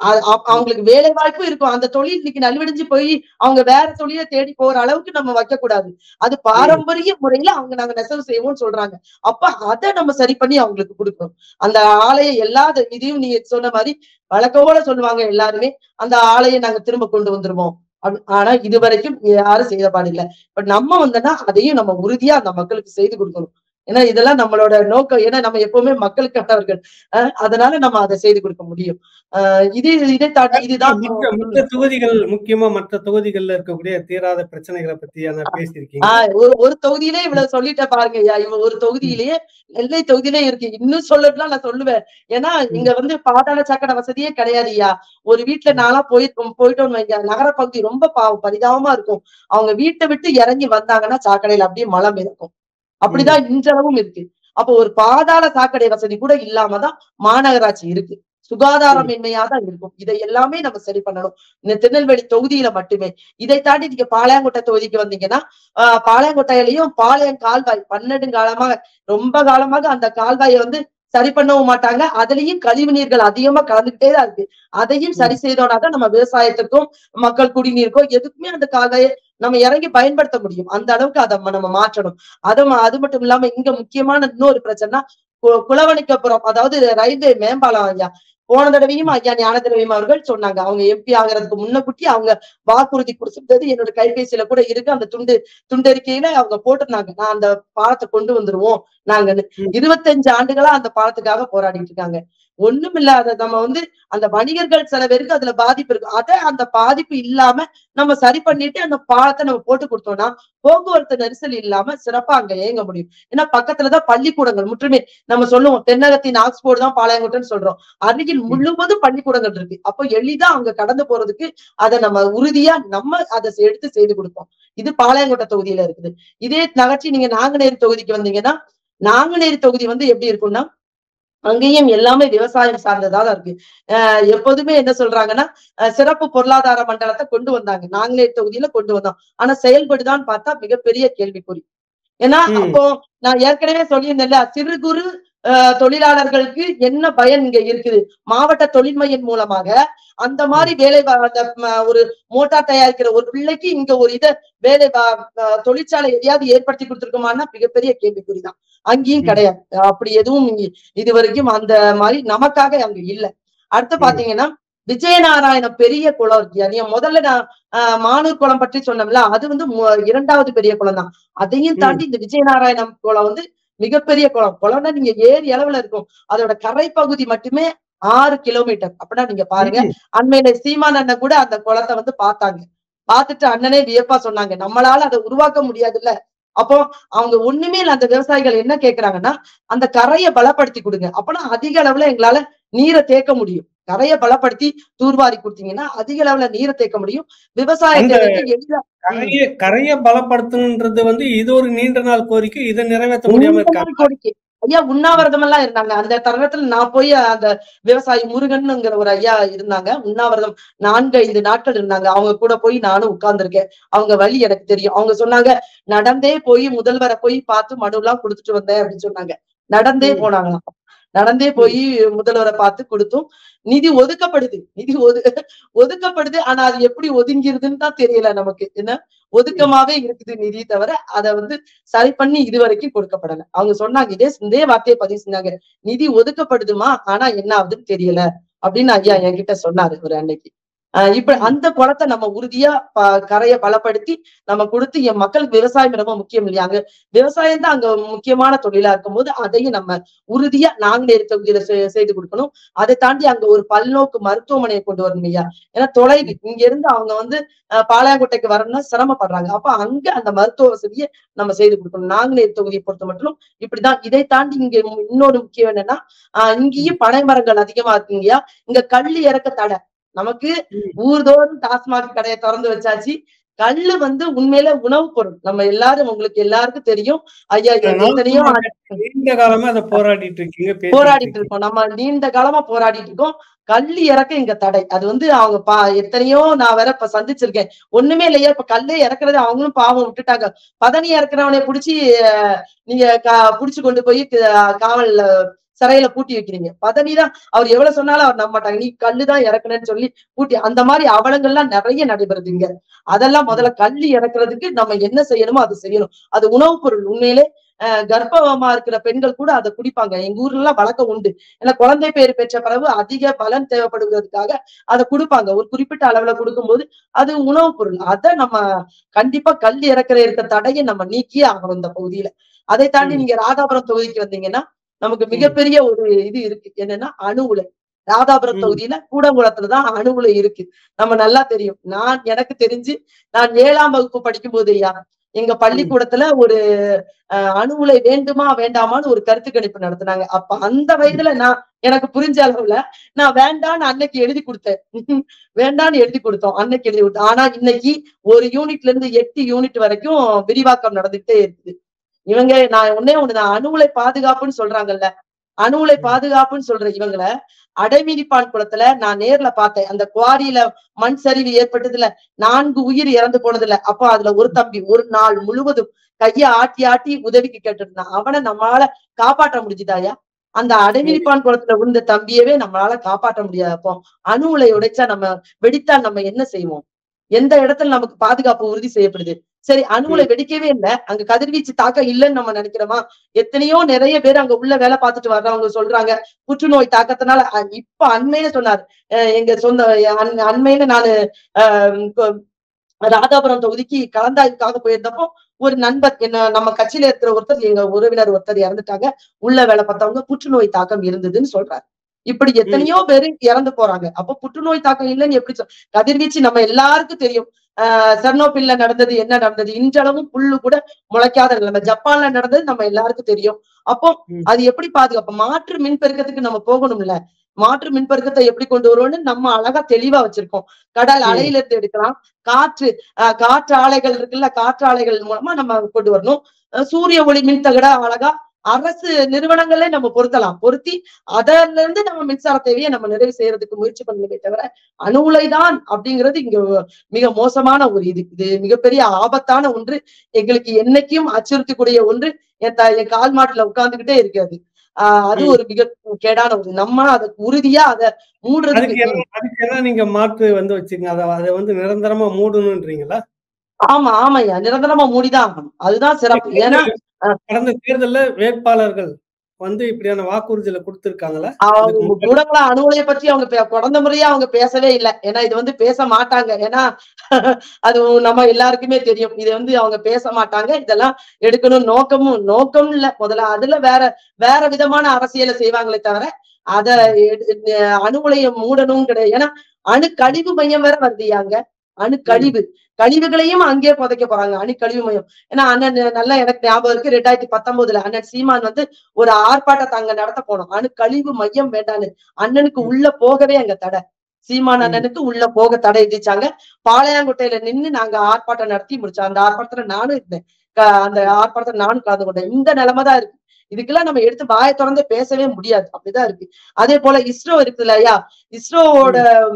அ- அ- அவங்களுக்கு வேலை வாய்ப்பும் இருக்கும் அந்த தொழில் இன்னைக்கு நலிவடைஞ்சு போய் அவங்க வேற தொழிலை தேடி போற அளவுக்கு நம்ம வைக்க கூடாது அது பாரம்பரிய முறையில அவங்க நாங்க நெசவு செய்வோம்னு சொல்றாங்க அப்ப அதை நம்ம சரி பண்ணி அவங்களுக்கு கொடுக்கணும் அந்த ஆலையை எல்லா த- இதையும் நீங்க சொன்ன மாதிரி வழக்கமோட சொல்லுவாங்க எல்லாருமே அந்த ஆலையை நாங்க திரும்ப கொண்டு வந்துருவோம் அப்படி- ஆனா இது வரைக்கும் யாரும் செய்த பாடில்லை பட் நம்ம வந்தோம்னா அதையும் நம்ம உறுதியா அந்த மக்களுக்கு செய்து கொடுக்கணும் ஏன்னா இதெல்லாம் நம்மளோட நோக்கம் ஏன்னா நம்ம எப்பவுமே மக்களுக்கானவர்கள் அஹ் அதனால நம்ம அதை செய்து கொடுக்க முடியும் அஹ் இது இதை தாண்டி இதுதான் மற்ற மற்ற தொகுதிகள் முக்கியமா மற்ற தொகுதிகள்ல இருக்கக்கூடிய தீராத பிரச்சனைகளை பத்தியான பேசியிருக்கீங்க ஆஹ் ஒரு ஒரு தொகுதியிலே இவ்வளவு சொல்லிட்ட பாருங்க ஐயா இவ ஒரு தொகுதியிலேயே நெல்லை தொகுதியிலே இருக்கு இன்னும் சொல்லலாம் நான் சொல்லுவேன் ஏன்னா இங்க வந்து பாதாள சாக்கடை வசதியே கிடையாது ஐயா ஒரு வீட்டுல நாளா போயிட்டு போயிட்டோம்னு வைங்க நகர பகுதி ரொம்ப பாவம் பரிதாபமா இருக்கும் அவங்க வீட்டை விட்டு இறங்கி வந்தாங்கன்னா சாக்கடையில அப்படியே மழை மிதக்கும் அப்படிதான் இன்றளவும் இருக்கு அப்போ ஒரு பாதாள சாக்கடை வசதி கூட இல்லாமதான் மாநகராட்சி இருக்கு சுகாதாரமின்மையா தான் இருக்கும் இதை எல்லாமே நம்ம சரி பண்ணணும் இந்த திருநெல்வேலி தொகுதியில மட்டுமே இதை தாண்டி நீங்க பாளையங்கோட்டை தொகுதிக்கு வந்தீங்கன்னா ஆஹ் பாளையங்கோட்டையிலையும் பாளையம் கால்வாய் பன்னெண்டு காலமாக ரொம்ப காலமாக அந்த கால்வாயை வந்து சரி பண்ணவும் மாட்டாங்க அதுலயும் கழிவு நீர்கள் அதிகமா கலந்துகிட்டே தான் இருக்கு அதையும் சரி செய்தோம்னா தான் நம்ம விவசாயத்துக்கும் மக்கள் குடிநீருக்கோ எதுக்குமே அந்த கால்வாயை நம்ம இறங்கி பயன்படுத்த முடியும் அந்த அளவுக்கு அதை நம்ம மாற்றணும் அது ம- அது மட்டும் இல்லாம இங்க முக்கியமான இன்னொரு பிரச்சனை கு- குளவணிக்கப்புறம் அதாவது ரயில்வே மேம்பாலம் ஐயா போன தடவையும் ஐயா ஞான திரவியம் அவர்கள் சொன்னாங்க அவங்க எம்பி ஆகிறதுக்கு முன்னக்கூட்டி அவங்க வாக்குறுதி கொடுத்திருந்தது என்னோட கைபேசியில கூட இருக்கு அந்த துண்டு துண்டறிக்கையில அவங்க போட்டிருந்தாங்க நான் அந்த பாலத்தை கொண்டு வந்துருவோம் நாங்கன்னு ம். இருபத்தஞ்சு ஆண்டுகளா அந்த பாலத்துக்காக போராடிட்டு இருக்காங்க ஒண்ணும் இல்லாத நம்ம வந்து அந்த வணிகர்கள் சில பேருக்கு அதுல பாதிப்பு இருக்கு அதை அந்த பாதிப்பு இல்லாம நம்ம சரி பண்ணிட்டு அந்த பாலத்தை நம்ம போட்டு கொடுத்தோம்னா போக்குவரத்து நெரிசல் இல்லாம சிறப்பா அங்க இயங்க முடியும் ஏன்னா பக்கத்துலதான் பள்ளிக்கூடங்கள் முற்றுமே நம்ம சொல்லுவோம் தென்னகத்தின் ஆக்ஸ்போர்ட் தான் பாளையங்கோட்டைன்னு சொல்றோம் அருகில் முழுவதும் பள்ளிக்கூடங்கள் இருக்கு அப்போ எளிதா அங்க கடந்து போறதுக்கு அதை நம்ம உறுதியா நம்ம அதை எடுத்து செய்து கொடுப்போம் இது பாளையங்கோட்டை தொகுதியில இருக்குது இதே நகர்ச்சி நீங்க நாங்குநேரி தொகுதிக்கு வந்தீங்கன்னா நாங்குநேரி தொகுதி வந்து எப்படி இருக்கும்னா அங்கேயும் எல்லாமே விவசாயம் சார்ந்ததா தான் இருக்கு அஹ் எப்போதுமே என்ன சொல்றாங்கன்னா அஹ் சிறப்பு பொருளாதார மண்டலத்தை கொண்டு வந்தாங்க நாங்குநேரி தொகுதியில கொண்டு வந்தோம் ஆனா செயல்படுதான்னு பார்த்தா மிகப்பெரிய கேள்விக்குறி ஏன்னா ம். அப்போ நான் ஏற்கனவே சொல்லியிருந்தேன்ல சிறு குறு அஹ், தொழிலாளர்களுக்கு என்ன பயன் இங்க இருக்குது மாவட்ட தொழில் மையம் மூலமாக அந்த மாதிரி வேலை வா- அந்த ம, ஒரு மோட்டார் தயாரிக்கிற ஒரு பிள்ளைக்கு இங்க ஒரு இத வேலை வா- அஹ், தொழிற்சாலை எதையாவது ஏற்படுத்தி கொடுத்துருக்குமான்னா மிகப்பெரிய கேள்விக்குறிதான் அங்கேயும் ம். கிடையாது அப்படி எதுவும் இங்க இது வரைக்கும் அந்த மாதிரி நமக்காக அங்க இல்ல அடுத்து ம். பாத்தீங்கன்னா விஜயநாராயணம் பெரிய குளம் இருக்கு நீங்க முதல்ல நான் ஆஹ், மானூர் குளம் பற்றி சொன்னோம்ல அது வந்து மு- இரண்டாவது பெரிய குளம் தான் அதையும் ம். தாண்டி இந்த விஜயநாராயணம் குளம் வந்து மிகப்பெரிய குளம் குளம்னா நீங்க ஏரி அளவுல இருக்கும் அதோட கரை பகுதி மட்டுமே ஆறு கிலோமீட்டர் அப்படின்னா நீங்க பாருங்க ம். அண்மையில சீமான் அண்ணன் கூட அந்த குளத்தை வந்து பார்த்தாங்க பார்த்துட்டு அண்ணனே வியப்பா சொன்னாங்க நம்மளால அதை உருவாக்க முடியாதுல்ல அப்போ அவங்க ஒண்ணுமே இல்ல அந்த விவசாயிகள் என்ன கேக்குறாங்கன்னா அந்த கரையை பலப்படுத்தி கொடுங்க அப்பனா அதிக அளவுல எங்களால நீரை தேக்க முடியும் கரையை பலப்படுத்தி தூர்வாரி கொடுத்தீங்கன்னா அதிக அளவுல நீரை தேக்க முடியும் விவசாயத்தை அந்த வந்து எளிதா கரைய கரைய பலப்படுத்தணுன்றது வந்து இது ஒரு நீண்ட நாள் கோரிக்கை இதை நிறைவேற்ற முடியாம நீண்ட இருக்காங்க நாள் கோரிக்கை ஐயா உண்ணாவிரதம் எல்லாம் இருந்தாங்க அந்த தருணத்துல நான் போய் அந்த விவசாயி முருகன்ங்கிற ஒரு ஐயா இருந்தாங்க உண்ணாவிரதம் நான்கு ஐந்து நாட்கள் இருந்தாங்க அவங்க கூட போய் நானும் உட்கார்ந்திருக்கேன் அவங்க வழி எனக்கு தெரியும் அவங்க சொன்னாங்க நடந்தே போய் முதல்வரை போய் பார்த்து மனு எல்லாம் கொடுத்துட்டு வந்தேன் அப்படின்னு சொன்னாங்க நடந்தே ம். போனாங்களாம் நடந்தே போய் முதல்வரை பார்த்து கொடுத்தும் நிதி ஒதுக்கப்படுது நிதி ஒது ஒதுக்கப்படுது ஆனா அது எப்படி ஒதுங்கிருதுன்னு தான் தெரியல நமக்கு என்ன ஒதுக்கமாவே இருக்குது நிதி தவிர அதை வந்து சரி பண்ணி இது வரைக்கும் கொடுக்கப்படல அவங்க சொன்னாங்க இதே இதே வார்த்தையை பதிவு செஞ்சாங்க நிதி ஒதுக்கப்படுதுமா ஆனா என்ன ஆகுதுன்னு தெரியல அப்படின்னு ஐயா என்கிட்ட சொன்னாரு ஒரு அன்னைக்கு ஆஹ் இப்ப அந்த குளத்தை நம்ம உறுதியா ப- கரையை பலப்படுத்தி நம்ம கொடுத்து என் மக்களுக்கு விவசாயம் ரொம்ப முக்கியம் இல்லையா அங்க விவசாயம் தான் அங்க முக்கியமான தொழிலா இருக்கும்போது அதையும் நம்ம உறுதியா நாங்குநேரி தொகுதியில செ- செய்து கொடுக்கணும் அதை தாண்டி அங்க ஒரு பல்நோக்கு மருத்துவமனையை கொண்டு வரணும் ஐயா ஏன்னா தொலைவு இங்க இருந்து அவங்க வந்து அஹ், பாளையங்கோட்டைக்கு வரணும்னா சிரமப்படுறாங்க அப்ப அங்க அந்த மருத்துவ வசதியை நம்ம செய்து கொடுக்கணும் நாங்குநேரி தொகுதியை பொறுத்த மட்டும் இப்படிதான் இதை தாண்டி இங்க மு- இன்னொரு முக்கியம் என்னன்னா ஆஹ் இங்கேயும் பனை மரங்கள் அதிகமா இருக்குங்கய்யா இங்க கள்ளு இறக்க தடை நமக்கு ம். ஊர்தோறும் டாஸ்மாக் கடையை திறந்து வச்சாச்சு கல்லு வந்து உண்மையில உணவுப் பொருள் நம்ம எல்லாரும் உங்களுக்கு எல்லாருக்கும் தெரியும் ஐயா எத்தனையோ ஆண்டு நீண்ட காலமா அதை போராடிட்டு இருக்கீங்க பேசிட்டு போராடிட்டு இருக்கீங்க. இருக்கோம் நம்ம நீண்ட காலமா போராடிட்டு இருக்கோம் கல்லு இறக்க இங்க தடை அது வந்து அவங்க பா எத்தனையோ நான் வேற இப்ப சந்திச்சிருக்கேன் ஒண்ணுமே இல்லையா இப்ப கல்லே இறக்குறது அவங்களும் பாவம் விட்டுட்டாங்க பதனி இறக்குறவனை புடிச்சு அஹ், நீங்க கா- புடிச்சு கொண்டு போய் க- காவல்ல சிறையில பூட்டி வைக்கிறீங்க பதனி தான் அவர் எவ்வளவு சொன்னாலும் அவர் நம்ப மாட்டாங்க நீ கல்லுதான் இறக்குனேன்னு சொல்லி பூட்டி அந்த மாதிரி அவலங்கள்லாம் நிறைய நடைபெறுது இங்க அதெல்லாம் முதல்ல கல்லு இறக்குறதுக்கு நம்ம என்ன செய்யணுமோ அது செய்யணும் அது உணவுப் பொருள் உண்மையிலே அஹ் கர்ப்பமா இருக்கிற பெண்கள் கூட அதை குடிப்பாங்க எங்க ஊர்ல எல்லாம் வழக்கம் உண்டு ஏன்னா குழந்தை பேர் பெற்ற பிறகு அதிக பலன் தேவைப்படுவதற்காக அதை கொடுப்பாங்க ஒரு குறிப்பிட்ட அளவுல கொடுக்கும்போது அது உணவுப் பொருள் அதை நம்ம கண்டிப்பா கல் இறக்குற இருக்க தடையை நம்ம நீக்கியே ஆகணும் இந்த பகுதியில அதை தாண்டி நீங்க ராதாபுரம் தொகுதிக்கு வந்தீங்கன்னா நமக்கு மிகப்பெரிய ஒரு இது இருக்கு என்னன்னா அணு உலை ராதாபுரம் ம். தொகுதியில கூடங்குளத்துலதான் அணு உலை இருக்கு நம்ம நல்லா தெரியும் நான் எனக்கு தெரிஞ்சு நான் ஏழாம் வகுப்பு படிக்கும் போது ஐயா எங்க பள்ளிக்கூடத்துல ஒரு அஹ், அணு உலை வேண்டுமா வேண்டாமான்னு ஒரு கருத்து கணிப்பு நடத்துனாங்க அப்ப அந்த வயதுல நான் எனக்கு புரிஞ்ச அளவுல நான் வேண்டான்னு அன்னைக்கு எழுதி கொடுத்தேன் வேண்டான்னு எழுதி கொடுத்தோம் அன்னைக்கு எழுதி கொடுத்தோம் ஆனா இன்னைக்கு ஒரு யூனிட்ல இருந்து எட்டு யூனிட் வரைக்கும் விரிவாக்கம் நடந்துட்டே இருக்குது இவங்க நான் ஒன்னே ஒண்ணுதான் அணு உலை பாதுகாப்புன்னு சொல்றாங்கல்ல அணு உலை பாதுகாப்புன்னு சொல்ற இவங்கள அடைமீனிப்பான் குளத்துல நான் நேர்ல பார்த்தேன் அந்த குவாரியில மண் சரிவு ஏற்பட்டதுல நான்கு உயிர் இறந்து போனதுல அப்ப அதுல ஒரு தம்பி ஒரு நாள் முழுவதும் கைய ஆட்டி ஆட்டி உதவிக்கு கேட்டுருந்தான் அவனை நம்மளால காப்பாற்ற முடிஞ்சுதாயா அந்த அடைமீனிப்பான் குளத்துல விழுந்த தம்பியவே நம்மளால காப்பாற்ற முடியாது அப்போ அணு உலை உடைச்சா நம்ம வெடித்தா நம்ம என்ன செய்வோம் எந்த இடத்துல நமக்கு பாதுகாப்பு உறுதி செய்யப்படுது சரி அணு உலை வெடிக்கவே இல்லை அங்க கதிர்வீச்சு தாக்கம் இல்லைன்னு நம்ம நினைக்கிறோமா எத்தனையோ நிறைய பேர் அங்க உள்ள வேலை பார்த்துட்டு வர்றவங்க சொல்றாங்க புற்றுநோய் தாக்கத்தினால அஹ் இப்ப அண்மையில சொன்னார் அஹ் எங்க சொந்த அண்- அண்மையில நானு ஆஹ் கொ- ராதாபுரம் தொகுதிக்கு கலந்தாய்வுக்காக போயிருந்தப்போ ஒரு நண்பர் என்ன நம்ம கட்சியில இருக்கிற ஒருத்தர் எங்க உறவினர் ஒருத்தர் இறந்துட்டாங்க உள்ள வேலை பார்த்தவங்க புற்றுநோய் தாக்கம் இருந்ததுன்னு சொல்றாரு இப்படி எத்தனையோ பேரு இறந்து போறாங்க அப்போ புற்றுநோய் தாக்கம் இல்லைன்னு எப்படி சொல் கதிர்வீச்சு நம்ம எல்லாருக்கும் தெரியும் ஆஹ் செர்னோபில்ல நடந்தது என்ன நடந்தது இன்றளவும் புல்லு கூட முளைக்காத நிலைமை ஜப்பான்ல நடந்தது நம்ம எல்லாருக்கும் தெரியும் அப்போ ம். அது எப்படி பாதுகாப்பு மாற்று மின் பெருக்கத்துக்கு நம்ம போகணும்ல மாற்று மின் பெருக்கத்தை எப்படி கொண்டு வருவோம்னு நம்ம அழகா தெளிவா வச்சிருக்கோம் கடல் ம். அலையில இருந்து எடுக்கலாம் காற்று ஆஹ் காற்று ஆலைகள் இருக்குல்ல காற்று ஆலைகள் மூலமா நம்ம கொண்டு வரணும் அஹ் சூரிய ஒளி மின் தகட அழகா அரசு நிறுவனங்களே நம்ம பொருத்தலாம் பொருத்தி அதுல இருந்து நம்ம மின்சார தேவையை நம்ம நிறைவு செய்யறதுக்கு முயற்சி பண்ணணுமே தவிர அணு உலைதான் அப்படிங்கிறது இங்க மிக மோசமான ஒரு இது இது மிகப்பெரிய ஆபத்தான ஒன்று எங்களுக்கு என்னைக்கும் அச்சுறுத்தக்கூடிய ஒன்று என் த- என் கால் மாட்டுல உட்கார்ந்துகிட்டே இருக்காது ஆஹ் அது ம். ஒரு மிக கேடான ஒரு நம்ம அதை உறுதியா அதை அதுக்கு மூடுறதுக்கு என்ன அதுக்கு என்ன நீங்க மாற்று வந்து வச்சுங்க அதை அதை வந்து நிரந்தரமா மூடணும்ன்றீங்களா ஆமா ஆமாய்யா நிரந்தரமா மூடிதான் ஆகணும் அதுதான் சிறப்பு ஏன்னா கடந்த தேர்தல்ல வேட்பாளர்கள் வந்து இப்படியான வாக்குறுதியில கொடுத்திருக்காங்களா அவங்க இதுக்கு முன்னாடி? கூடங்களா அணு உலையை பற்றி அவங்க பே- கடந்த முறையா அவங்க பேசவே இல்லை ஏன்னா இது வந்து பேச மாட்டாங்க ஏன்னா அது நம்ம எல்லாருக்குமே தெரியும் இது வந்து அவங்க பேச மாட்டாங்க இதெல்லாம் எடுக்கணும் நோக்கமும் நோக்கம் இல்ல முதல்ல அதுல வேற வேற விதமான அரசியலை செய்வாங்களே தவிர அத எடு- அணு உலையை மூடணும் கிடையாது ஏன்னா அணு கழிவு மையம் வேற வருதுயாங்க அணு கழிவு கழிவுகளையும் அங்கேயே புதைக்க போறாங்க அணு கழிவு மையம் ஏன்னா அண்ணன் நல்லா எனக்கு ஞாபகம் இருக்கு ரெண்டாயிரத்தி பத்தொன்பதுல அண்ணன் சீமான் வந்து ஒரு ஆர்ப்பாட்டத்தை அங்க நடத்த போனோம் அணு கழிவு மையம் வேண்டான்னு அண்ணனுக்கு உள்ள போகவே அங்க தடை சீமான் ம். அண்ணனுக்கு உள்ள போக தடை விதிச்சாங்க பாளையங்கோட்டையில நின்னு நாங்க ஆர்ப்பாட்டம் நடத்தி முடிச்சோம் அந்த ஆர்ப்பாட்டத்துல நானும் இருந்தேன் க- அந்த ஆர்ப்பாட்டத்துல நானும் கலந்து கொண்டேன் இந்த நிலைமை தான் இருக்கு இதுக்கெல்லாம் நம்ம எடுத்து வாயை திறந்து பேசவே முடியாது அப்படிதான் இருக்கு அதே போல இஸ்ரோ இருக்குல்ல ஐயா இஸ்ரோவோட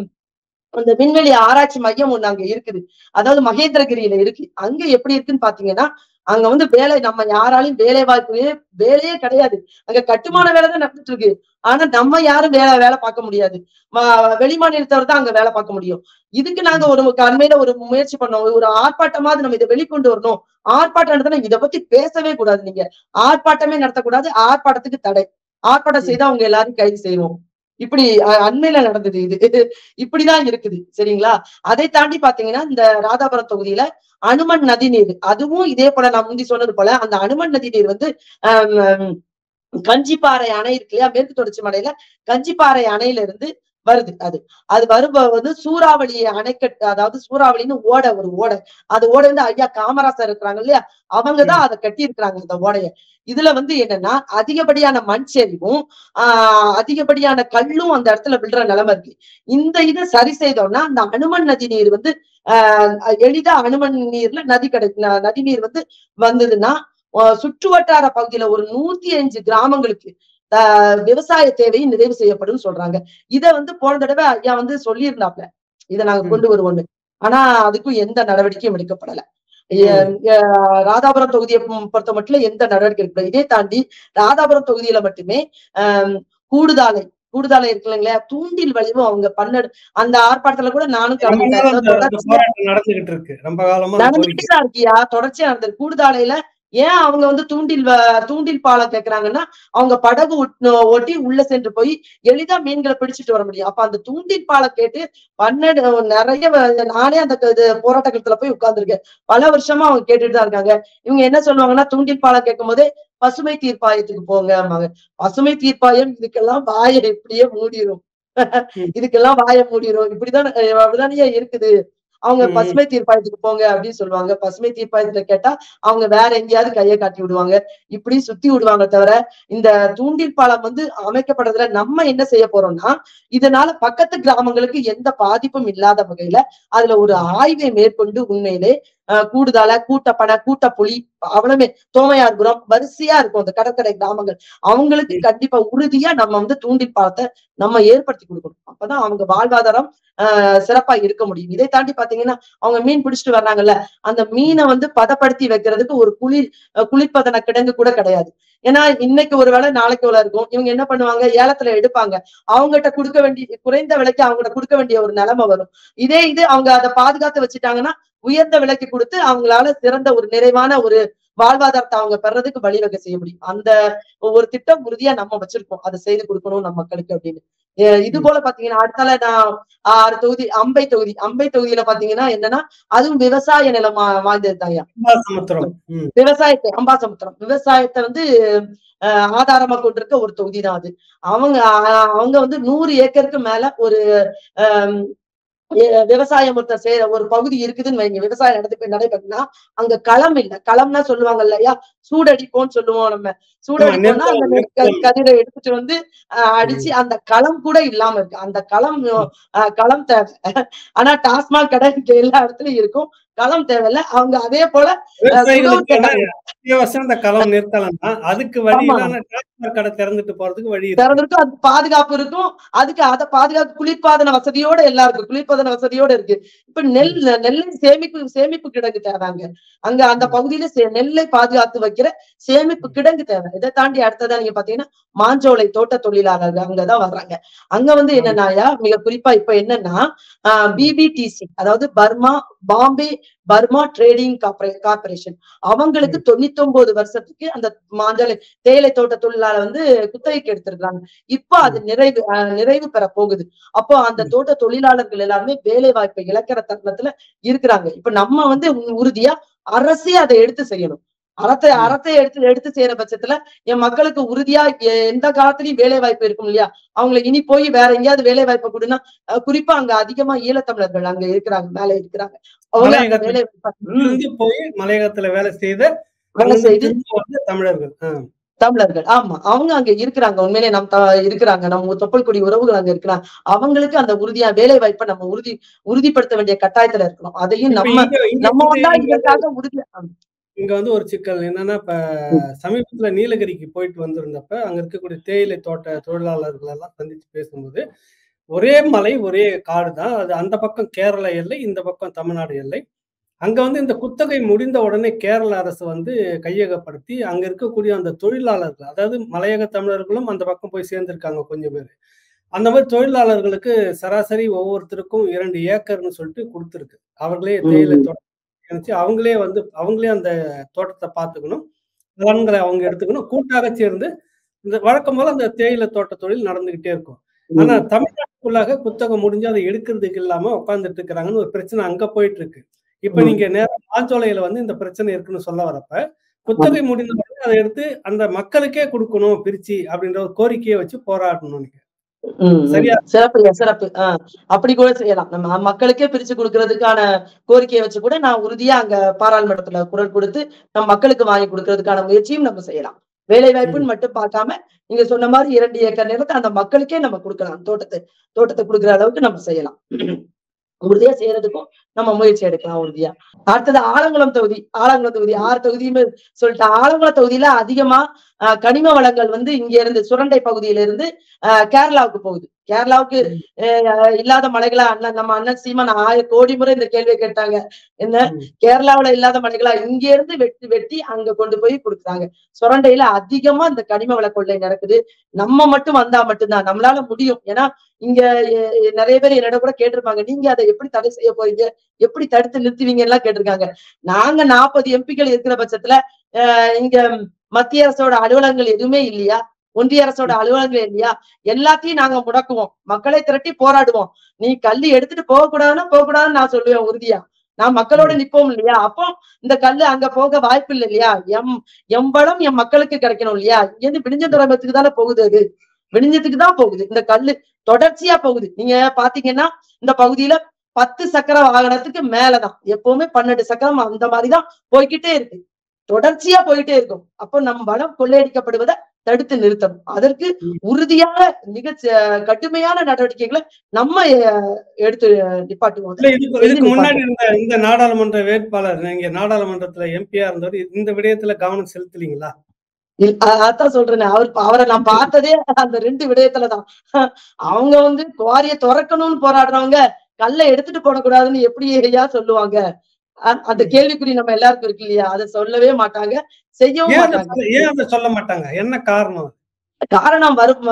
அந்த விண்வெளி ஆராய்ச்சி மையம் ஒண்ணு அங்க இருக்குது அதாவது மகேந்திரகிரியில இருக்கு அங்க எப்படி இருக்குன்னு பாத்தீங்கன்னா அங்க வந்து வேலை நம்ம யாராலையும் வேலை வாய்ப்பு வேலையே கிடையாது அங்க கட்டுமான வேலை தான் நடந்துட்டு இருக்கு ஆனா நம்ம யாரும் வேலை வேலை பார்க்க முடியாது ம- வெளிமாநிலத்தவர் தான் அங்க வேலை பார்க்க முடியும் இதுக்கு நாங்க ஒரு அண்மையில ஒரு முயற்சி பண்ணோம் ஒரு ஆர்ப்பாட்டமாவது நம்ம இதை வெளிக்கொண்டு வரணும் ஆர்ப்பாட்டம் நடத்தினா இதை பத்தி பேசவே கூடாது நீங்க ஆர்ப்பாட்டமே நடத்தக்கூடாது ஆர்ப்பாட்டத்துக்கு தடை ஆர்ப்பாட்டம் செய்தா அவங்க எல்லாரும் கைது செய்வோம் இப்படி அ- அண்மையில நடந்தது இது இப்படிதான் இருக்குது சரிங்களா அதை தாண்டி பாத்தீங்கன்னா இந்த ராதாபுரம் தொகுதியில அனுமன் நதி நீர் அதுவும் இதே போல நான் முந்தி சொன்னது போல அந்த அனுமன் நதி நீர் வந்து ஆஹ் உம் கஞ்சிப்பாறை அணை இருக்கு இல்லையா மேற்கு தொடர்ச்சி மலையில கஞ்சிப்பாறை அணையில இருந்து வருது அது அது வரும்போது வந்து சூறாவளி அணைக்கட்டு அதாவது சூறாவளின்னு ஓடை ஒரு ஓடை அது ஓடை வந்து ஐயா காமராசர் இருக்கிறாங்க இல்லையா அவங்கதான் அதை கட்டி இருக்கிறாங்க அந்த ஓடைய இதுல வந்து என்னன்னா அதிகப்படியான மண் சரிவும் ஆஹ் அதிகப்படியான கல்லும் அந்த இடத்துல விழுற நிலைமை இருக்கு இந்த இதை சரி செய்தோம்னா அந்த அனுமன் நதி நீர் வந்து ஆஹ் எளிதா அனுமன் நீர்ல நதி கிடை ந- நதி நீர் வந்து வந்ததுன்னா ஆஹ் சுற்று வட்டார பகுதியில ஒரு நூத்தி அஞ்சு கிராமங்களுக்கு ஆஹ் விவசாய தேவையும் நிறைவு செய்யப்படும் சொல்றாங்க இத வந்து போன தடவை ஐயா வந்து சொல்லியிருந்தாப்ல இதை நாங்க ம். கொண்டு வருவோம்னு ஆனா அதுக்கும் எந்த நடவடிக்கையும் எடுக்கப்படல எ- எ- ராதாபுரம் தொகுதியை பொ- பொறுத்த மட்டும் எந்த நடவடிக்கை எடுக்கல இதே தாண்டி ராதாபுரம் தொகுதியில மட்டுமே ஆஹ் கூடுதாலை கூடுதாலை இருக்கு இல்லைங்களா தூண்டில் வழிவு அவங்க பண்ண அந்த ஆர்ப்பாட்டத்துல கூட நானும் ரொம்ப கலந்துட்டேன் நாள் அந்த- அந்த தொடர்ச்சியா போராட்டம் நடந்துகிட்டு இருக்கு ரொம்ப காலமா அந்த நடந்துகிட்டே கோரிக்கை தான் இருக்கியா தொடர்ச்சியா நடந்தது கூடுதாலையில ஏன் அவங்க வந்து தூண்டில் வ- தூண்டில் பாலம் கேக்குறாங்கன்னா அவங்க படகு உட்- ஓட்டி உள்ள சென்று போய் எளிதா மீன்களை பிடிச்சிட்டு வர முடியும் அப்ப அந்த தூண்டில் பாலம் கேட்டு பன்னெண்டு நிறைய வ- நானே அந்த க- இது போராட்ட களத்துல போய் உட்கார்ந்திருக்கேன் பல வருஷமா அவங்க கேட்டுட்டு தான் இருக்காங்க இவங்க என்ன சொல்லுவாங்கன்னா தூண்டில் பாலம் கேட்கும் போதே பசுமை தீர்ப்பாயத்துக்கு போங்க ஆமாங்க பசுமை தீர்ப்பாயம் இதுக்கெல்லாம் வாயை இப்படியே மூடிரும் ம். இதுக்கெல்லாம் வாயை மூடிரும் இப்படிதான் அஹ் அப்படிதானே இருக்குது அவங்க ம், ம். பசுமை தீர்ப்பாயத்துக்கு போங்க அப்படின்னு சொல்லுவாங்க பசுமை தீர்ப்பாயத்துல கேட்டா அவங்க வேற எங்கேயாவது கையை காட்டி விடுவாங்க இப்படி சுத்தி விடுவாங்க தவிர இந்த தூண்டில் பாலம் வந்து அமைக்கப்படுறதுல நம்ம என்ன செய்ய போறோம்னா இதனால பக்கத்து கிராமங்களுக்கு எந்த பாதிப்பும் இல்லாத வகையில அதுல ஒரு ஆய்வை மேற்கொண்டு உண்மையிலே அஹ், கூடுதல கூட்டப்பட கூட்டப்புலி அவ்வளவுமே தோமையார்புரம் வரிசையா இருக்கும் அந்த கடற்கரை கிராமங்கள் அவங்களுக்கு கண்டிப்பா உறுதியா நம்ம வந்து தூண்டில் பாலத்தை நம்ம ஏற்படுத்தி கொடுக்கணும் அப்பதான் அவங்க வாழ்வாதாரம் ஆஹ் சிறப்பா இருக்க முடியும் இதை தாண்டி பாத்தீங்கன்னா அவங்க மீன் பிடிச்சிட்டு வர்றாங்கல்ல அந்த மீனை வந்து பதப்படுத்தி வைக்கிறதுக்கு ஒரு குளிர் அஹ் குளிர்பதன கிடங்கு கூட கிடையாது ஏன்னா இன்னைக்கு ஒரு வேளை நாளைக்கு ஒரு இருக்கும் இவங்க என்ன பண்ணுவாங்க ஏலத்துல எடுப்பாங்க அவங்ககிட்ட கொடுக்க வேண்டிய குறைந்த விலைக்கு அவங்ககிட்ட கொடுக்க வேண்டிய ஒரு நிலைமை வரும் இதே இது அவங்க அதை பாதுகாத்து வச்சுட்டாங்கன்னா உயர்ந்த விலைக்கு கொடுத்து அவங்களால சிறந்த ஒரு நிறைவான ஒரு வாழ்வாதாரத்தை அவங்க பெறதுக்கு வழிவகை செய்ய முடியும் அந்த ஒரு திட்டம் உறுதியா நம்ம வச்சிருக்கோம் அதை செய்து கொடுக்கணும் நம்ம மக்களுக்கு அப்படின்னு அஹ் இது போல பாத்தீங்கன்னா அடுத்தால நான் ஆறு தொகுதி அம்பை தொகுதி அம்பை தொகுதியில பாத்தீங்கன்னா என்னன்னா அதுவும் விவசாய நிலம் வா- வாய்ந்தது தாயா சமுத்திரம் ம் விவசாயத்தை அம்பாசமுத்திரம் விவசாயத்தை வந்து அஹ், ஆதாரமா கொண்டிருக்க ஒரு தொகுதி தான் அது அவங்க அஹ், அவங்க வந்து நூறு ஏக்கருக்கு மேல ஒரு ஆம், எ- விவசாயம் ஒருத்தர் செய்யற ஒரு பகுதி இருக்குதுன்னு வைங்க விவசாயம் நடந்து நடைபெறுனா அங்க களம் இல்ல களம்னா சொல்லுவாங்க இல்லையா சூடடிப்போம்னு சொல்லுவோம் நம்ம சூடடிப்போம்னா அந்த நெல் க- கதிரை எடுத்துட்டு வந்து அஹ், அடிச்சு அந்த களம் கூட இல்லாம இருக்கு அந்த களம் அஹ், களம் தேவை ஆனா டாஸ்மாக் கடை இங்க எல்லா இடத்துலயும் இருக்கும் களம் தேவையில்ல அவங்க அதே போல விவசாயிகளுக்கான அத்தியாவசியம் அந்த களம் நிறுத்தலம்னா அதுக்கு வழி இல்லாம டிராக்டர் கடை திறந்துட்டு போறதுக்கு வழி இருக்கு திறந்திருக்கும் அது பாதுகாப்பு இருக்கும் அதுக்கு அத பாதுகாப்பு குளிர்பாதன வசதியோட எல்லாம் இருக்கு குளிர்பதன வசதியோட இருக்கு இப்ப நெல் நெல்லை சேமிப்பு சேமிப்பு கிடங்கு தேவைங்க அங்க அந்த பகுதியில சே- நெல்லை பாதுகாத்து வைக்கிற சேமிப்பு கிடங்கு தேவை இதை தாண்டி அடுத்ததா நீங்க பாத்தீங்கன்னா மாஞ்சோலை தோட்ட தொழிலாளர்கள் அங்கதான் வர்றாங்க அங்க வந்து என்னன்னாயா மிக குறிப்பா இப்ப என்னன்னா பிபிடிசி அதாவது Burma Bombay Burma trading corporation அவங்களுக்கு தொண்ணூத்தி ஒன்பது வருஷத்துக்கு அந்த மாஞ்சோலை தேயிலை தோட்ட தொழிலாளர் வந்து குத்தகைக்கு எடுத்திருக்காங்க இப்ப அது நிறைவு அஹ், நிறைவு பெற போகுது அப்போ அந்த தோட்ட தொழிலாளர்கள் எல்லாருமே வேலை வாய்ப்பை இழக்கிற தருணத்துல இருக்கிறாங்க இப்ப நம்ம வந்து உ- உறுதியா அரசே அதை எடுத்து செய்யணும் அறத்தை ம். அறத்தை எடுத்து எடுத்து செய்யற பட்சத்துல என் மக்களுக்கு உறுதியா எ- எந்த காலத்துலயும் வேலை வாய்ப்பு இருக்கும் இல்லையா அவங்களை இனி போய் வேற எங்கேயாவது வேலை வாய்ப்பை கொடுனா அஹ், குறிப்பா அங்க அதிகமா ஈழத்தமிழர்கள் அங்க இருக்கிறாங்க மேல இருக்கிறாங்க அவங்க அந்த மலையகத்துல வேலை வாய்ப்பை- ம், இருந்து போய் மலையகத்துல வேலை செய்த வேலை அங்கிருந்து செய்து திரும்ப வந்து தமிழர்கள் ஆ. தமிழர்கள் ஆமா அவங்க அங்க இருக்கிறாங்க உண்மையிலே நம் த- இருக்கிறாங்க நம்ம தொப்புள்குடி உறவுகள் அங்க இருக்கிறாங்க அவங்களுக்கு அந்த உறுதியா வேலை வாய்ப்பை நம்ம உறுதி உறுதிப்படுத்த வேண்டிய கட்டாயத்துல இருக்கணும் அதையும் இப்ப நம்ம இங்க- இங்க நம்ம வந்து வந்தா இங்க இதற்காக உறுதியா இங்க வந்து ஒரு சிக்கல் என்னன்னா இப்ப சமீபத்துல நீலகிரிக்கு போயிட்டு வந்திருந்தப்ப அங்க இருக்கக்கூடிய தேயிலை தோட்ட தொழிலாளர்கள் எல்லாம் சந்திச்சு பேசும்போது ஒரே மலை ஒரே காடு தான் அது அந்த பக்கம் கேரள எல்லை இந்த பக்கம் தமிழ்நாடு எல்லை அங்க வந்து இந்த குத்தகை முடிந்த உடனே கேரள அரசு வந்து கையகப்படுத்தி அங்க இருக்கக்கூடிய அந்த தொழிலாளர்கள் அதாவது மலையக தமிழர்களும் அந்த பக்கம் போய் சேர்ந்திருக்காங்க கொஞ்சம் பேர் அந்த மாதிரி தொழிலாளர்களுக்கு சராசரி ஒவ்வொருத்தருக்கும் இரண்டு ஏக்கர்னு சொல்லிட்டு கொடுத்துருக்கு அவர்களே தேயிலை தோட்டம் நினைச்சு அவங்களே வந்து அவங்களே அந்த தோட்டத்தை பார்த்துக்கணும் பலன்களை அவங்க எடுத்துக்கணும் கூட்டாக சேர்ந்து இந்த வழக்கம் போல அந்த தேயிலை தோட்ட தொழில் நடந்துகிட்டே இருக்கும் ஆனா தமிழ்நாட்டுக்குள்ளாக புத்தகம் முடிஞ்சு அதை எடுக்கிறதுக்கு இல்லாம உட்கார்ந்துட்டு இருக்கிறாங்கன்னு ஒரு பிரச்சனை அங்க போயிட்டு இருக்கு இப்ப ம். நீங்க நேரம் மாஞ்சோலையில வந்து இந்த பிரச்சனை இருக்குன்னு சொல்ல வரப்ப புத்தகை முடிந்த உடனே அதை எடுத்து அந்த மக்களுக்கே கொடுக்கணும் பிரிச்சு அப்படின்ற ஒரு கோரிக்கையை வச்சு போராடணும் நீங்க ம், ம். சரியா? சிறப்பு ஐயா, சிறப்பு ஆஹ் அப்படி கூட செய்யலாம் நம்ம மக்களுக்கே பிரிச்சு கொடுக்கறதுக்கான கோரிக்கையை வச்சு கூட நான் உறுதியா அங்க பாராளுமன்றத்துல குரல் கொடுத்து நம்ம மக்களுக்கு வாங்கி கொடுக்கறதுக்கான முயற்சியும் நம்ம செய்யலாம் வேலை வாய்ப்புன்னு மட்டும் பார்க்காம நீங்க சொன்ன மாதிரி இரண்டு ஏக்கர் நிலத்தை அந்த மக்களுக்கே நம்ம கொடுக்கலாம் தோட்டத்தை தோட்டத்தை கொடுக்குற அளவுக்கு நம்ம செய்யலாம் உறுதியா செய்யறதுக்கும் நம்ம முயற்சி எடுக்கலாம் உறுதியா அடுத்தது ஆலங்குளம் தொகுதி ஆலங்குளம் தொகுதி ஆறு தொகுதியுமே சொல்லிட்டு ஆலங்குளம் தொகுதியில அதிகமா ஆஹ் கனிம வளங்கள் வந்து இங்க இருந்து சுரண்டை பகுதியில இருந்து ஆஹ் கேரளாவுக்கு போகுது கேரளாவுக்கு அஹ், இல்லாத மலைகளா அண்ணன் நம்ம அண்ணன் சீமான் ஆயிரம் கோடி முறை இந்த கேள்வியை கேட்டாங்க என்ன ம். கேரளாவுல இல்லாத மலைகளா இங்க இருந்து வெட்டி வெட்டி அங்க கொண்டு போய் கொடுக்குறாங்க சுரண்டையில அதிகமா இந்த கனிம வள கொள்ளை நடக்குது நம்ம மட்டும் வந்தா மட்டும்தான் நம்மளால முடியும் ஏன்னா இங்க எ- எ- நிறைய பேர் என்னோட கூட கேட்டிருப்பாங்க நீங்க அதை எப்படி தடை செய்ய போறீங்க எப்படி தடுத்து நிறுத்துவீங்க எல்லாம் கேட்டிருக்காங்க நாங்க நாற்பது எம்பிக்கள் இருக்கிற பட்சத்துல அஹ், இங்க மத்திய அரசோட அலுவலகங்கள் எதுவுமே இல்லையா ஒன்றிய அரசோட அலுவலகங்கள் இல்லையா எல்லாத்தையும் நாங்க முடக்குவோம் மக்களை திரட்டி போராடுவோம் நீ கல்லு எடுத்துட்டு போக கூடாதுன்னா போக கூடாதுன்னு நான் சொல்லுவேன் உறுதியா நான் மக்களோட நிப்போம் இல்லையா அப்போ இந்த கல்லு அங்க போக வாய்ப்பு இல்லை இல்லையா எம் எம்பளம் என் மக்களுக்கு கிடைக்கணும் இல்லையா இங்க இருந்து விடிஞ்ச துறைமுகத்துக்கு தானே போகுது அது விடிஞ்சத்துக்கு தான் போகுது இந்த கல்லு தொடர்ச்சியா போகுது நீங்க பாத்தீங்கன்னா இந்த பகுதியில பத்து சக்கர வாகனத்துக்கு மேலதான் எப்பவுமே பன்னெண்டு சக்கரம் அந்த மாதிரிதான் போய்க்கிட்டே இருக்கு தொடர்ச்சியா போயிட்டே இருக்கும் அப்போ நம் வனம் கொள்ளையடிக்கப்படுவதை தடுத்து நிறுத்தணும் அதற்கு உறுதியான மிக ச- கடுமையான நடவடிக்கைகளை நம்ம அஹ், எடுத்து நிப்பாட்டுவோம் இல்ல இதுக்கு இதுக்கு முன்னாடி இருந்த இந்த நாடாளுமன்ற வேட்பாளர் நீங்க நாடாளுமன்றத்துல எம்பியா இருந்தவர் இந்த விடயத்துல கவனம் செலுத்தலீங்களா இல்ல, அ- அதான் சொல்றேன் அவர் அவரை நான் பார்த்ததே அந்த ரெண்டு விடயத்துலதான் அவங்க வந்து குவாரிய திறக்கணும்னு போராடுறவங்க கல்லை எடுத்துட்டு போடக்கூடாதுன்னு எப்படி ஐயா சொல்லுவாங்க அ- அந்த கேள்விக்குறி நம்ம எல்லாருக்கும் இருக்கு இல்லையா அதை சொல்லவே மாட்டாங்க செய்யவும் ஏன் அதை மாட்டாங்க சொல்ல- ஏன் அதை சொல்ல மாட்டாங்க என்ன காரணம் காரணம் வரும்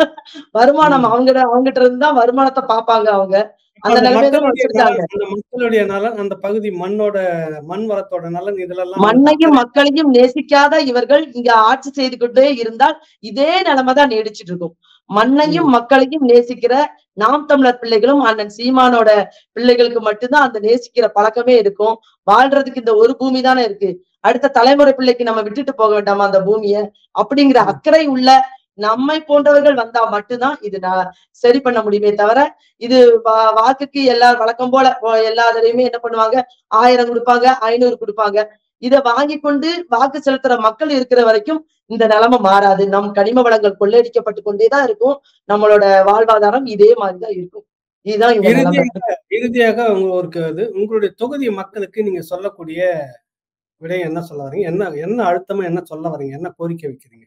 வருமானம் அவங்க அவங்ககிட்ட இருந்து தான் வருமானத்தை பாப்பாங்க அவங்க அந்த அந்த நிலைமையில தான் மக்களுடைய வச்சிருக்காங்க நலன், அந்த மக்களுடைய நலன் அந்த பகுதி மண்ணோட மண் வளத்தோட நலன் இதுல எல்லாம் மண்ணையும் மக்களையும் நேசிக்காத இவர்கள் இங்க ஆட்சி செய்து கொண்டே இருந்தால் இதே நிலைமைதான் நீடிச்சிட்டு இருக்கும் மண்ணையும் மக்களையும் நேசிக்கிற நாம் தமிழர் பிள்ளைகளும் அண்ணன் சீமானோட பிள்ளைகளுக்கு மட்டும்தான் அந்த நேசிக்கிற பழக்கமே இருக்கும் வாழ்றதுக்கு இந்த ஒரு பூமி தானே இருக்கு அடுத்த தலைமுறை பிள்ளைக்கு நம்ம விட்டுட்டு போக வேண்டாமா அந்த பூமிய அப்படிங்கிற அக்கறை உள்ள நம்மை போன்றவர்கள் வந்தா மட்டும்தான் இது நான் சரி பண்ண முடியுமே தவிர இது வா- வாக்குக்கு எல்லா வழக்கம் போல ஓ- எல்லா தடவையுமே என்ன பண்ணுவாங்க ஆயிரம் கொடுப்பாங்க ஐநூறு கொடுப்பாங்க இத வாங்கி கொண்டு வாக்கு செலுத்துற மக்கள் இருக்கிற வரைக்கும் இந்த நிலைமை மாறாது நம் கனிம வளங்கள் கொள்ளையடிக்கப்பட்டு கொண்டேதான் இருக்கும் நம்மளோட வாழ்வாதாரம் இதே மாதிரிதான் இருக்கும் இதுதான் இந்த நிலைமை இறுதியாக இறுதியாக உங்களுக்கு அது உங்களுடைய தொகுதி மக்களுக்கு நீங்க சொல்லக்கூடிய விடயம் என்ன சொல்ல வரீங்க என்ன என்ன அழுத்தமா என்ன சொல்ல வரீங்க என்ன கோரிக்கை வைக்கிறீங்க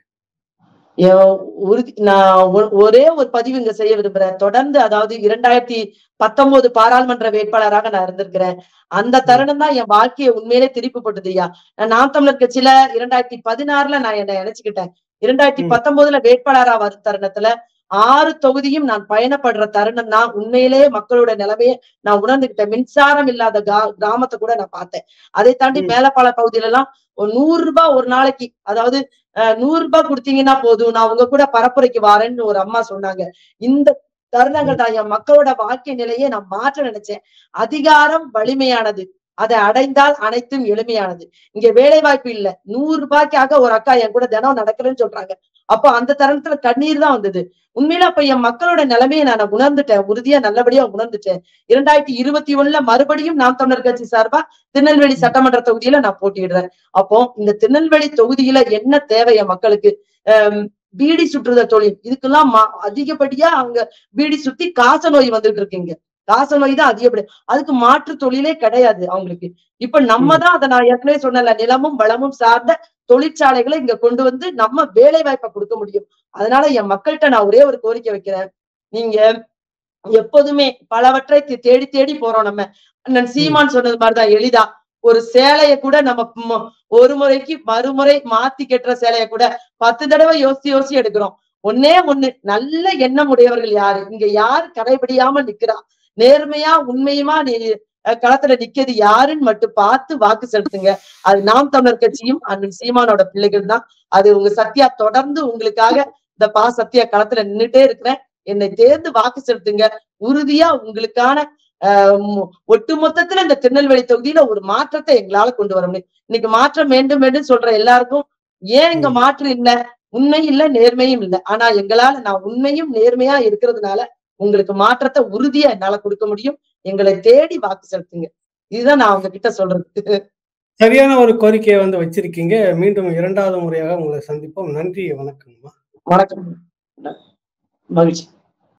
என் உறுதி நான் ஒ- ஒரே ஒரு பதிவு இங்க செய்ய விரும்புறேன் தொடர்ந்து அதாவது இரண்டாயிரத்தி பத்தொன்பது பாராளுமன்ற வேட்பாளராக நான் இருந்திருக்கிறேன் அந்த தருணம் தான் என் வாழ்க்கையை உண்மையிலே திருப்பி போட்டதுயா நான் நாம் தமிழர் கட்சியில இரண்டாயிரத்தி பதினாறுல நான் என்னை நினைச்சுக்கிட்டேன் இரண்டாயிரத்தி ம். பத்தொன்பதுல வேட்பாளரா வரும் தருணத்துல ஆறு தொகுதியும் நான் பயணப்படுற தருணம் தான் உண்மையிலேயே மக்களோட நிலைமையை நான் உணர்ந்துகிட்டேன் மின்சாரம் இல்லாத கா- கிராமத்தை கூட நான் பார்த்தேன் அதை தாண்டி ம். மேலப்பாளைய பகுதியில எல்லாம் ஒரு நூறு ரூபாய் ஒரு நாளைக்கு அதாவது அஹ், நூறு ரூபாய் கொடுத்தீங்கன்னா போதும் நான் உங்க கூட பரப்புரைக்கு வாரேன்னு ஒரு அம்மா சொன்னாங்க இந்த தருணங்கள் தான் என் மக்களோட வாழ்க்கை நிலையை நான் மாற்ற நினைச்சேன் அதிகாரம் வலிமையானது அதை அடைந்தால் அனைத்தும் எளிமையானது இங்க வேலை வாய்ப்பு இல்ல நூறு ரூபாய்க்காக ஒரு அக்கா என் கூட தினம் நடக்கிறேன்னு சொல்றாங்க அப்போ அந்த தருணத்துல கண்ணீர் தான் வந்தது உண்மையில அப்ப என் மக்களோட நிலைமையை நான் உணர்ந்துட்டேன் உறுதியா நல்லபடியா உணர்ந்துட்டேன் இரண்டாயிரத்தி இருபத்தி ஒண்ணுல மறுபடியும் நாம் தமிழர் கட்சி சார்பா திருநெல்வேலி சட்டமன்ற தொகுதியில நான் போட்டியிடுறேன் அப்போ இந்த திருநெல்வேலி தொகுதியில என்ன தேவை என் மக்களுக்கு ஆம், பீடி சுற்றுதல் தொழில் இதுக்கெல்லாம் ம- அதிகப்படியா அங்க பீடி சுத்தி காச நோய் வந்துட்டு இருக்குங்க காச நோய் தான் அதிகப்படி அதுக்கு மாற்று தொழிலே கிடையாது அவங்களுக்கு இப்ப நம்ம தான் அதை நான் ஏற்கனவே சொன்னல நிலமும் வளமும் சார்ந்த தொழிற்சாலைகளை இங்க கொண்டு வந்து நம்ம வேலை வாய்ப்பை கொடுக்க முடியும் அதனால என் மக்கள்கிட்ட நான் ஒரே ஒரு கோரிக்கை வைக்கிறேன் நீங்க எப்போதுமே பலவற்றை தே- தேடி தேடி போறோம் நம்ம அண்ணன் சீமான் சொன்னது மாதிரிதான் எளிதா ஒரு சேலைய கூட நம்ம ம- ஒரு முறைக்கு மறுமுறை மாத்தி கட்டுற சேலைய கூட பத்து தடவை யோசிச்சு யோசிச்சு எடுக்கிறோம் ஒன்னே ஒண்ணு நல்ல எண்ணம் உடையவர்கள் யாரு இங்க யாரு கடைபிடியாம நிக்கிறா நேர்மையா உண்மையுமா நீ அஹ், களத்துல நிக்கிறது யாருன்னு மட்டும் பார்த்து வாக்கு செலுத்துங்க அது நாம் தமிழர் கட்சியும் அண்ணன் சீமானோட பிள்ளைகள் தான் அது உங்க சத்யா தொடர்ந்து உங்களுக்காக இந்த பா சத்யா களத்துல நின்னுட்டே இருக்கிறேன் என்னை தேர்ந்து வாக்கு செலுத்துங்க உறுதியா உங்களுக்கான ஆஹ் மு- ஒட்டுமொத்தத்துல இந்த திருநெல்வேலி தொகுதியில ஒரு மாற்றத்தை எங்களால கொண்டு வர முடியும் இன்னைக்கு மாற்றம் வேண்டும் என்று சொல்ற எல்லாருக்கும் ஏன் இங்க மாற்றம் இல்ல உண்மை இல்ல நேர்மையும் இல்ல ஆனா எங்களால நான் உண்மையும் நேர்மையா இருக்கிறதுனால உங்களுக்கு மாற்றத்தை உறுதியா என்னால கொடுக்க முடியும் எங்களை தேடி வாக்கு செலுத்துங்க இதுதான் நான் அவங்க கிட்ட சொல்றது சரியான ஒரு கோரிக்கையை வந்து வச்சிருக்கீங்க மீண்டும் இரண்டாவது முறையாக உங்களை சந்திப்போம் நன்றி வணக்கம்மா வணக்கம் மகிழ்ச்சி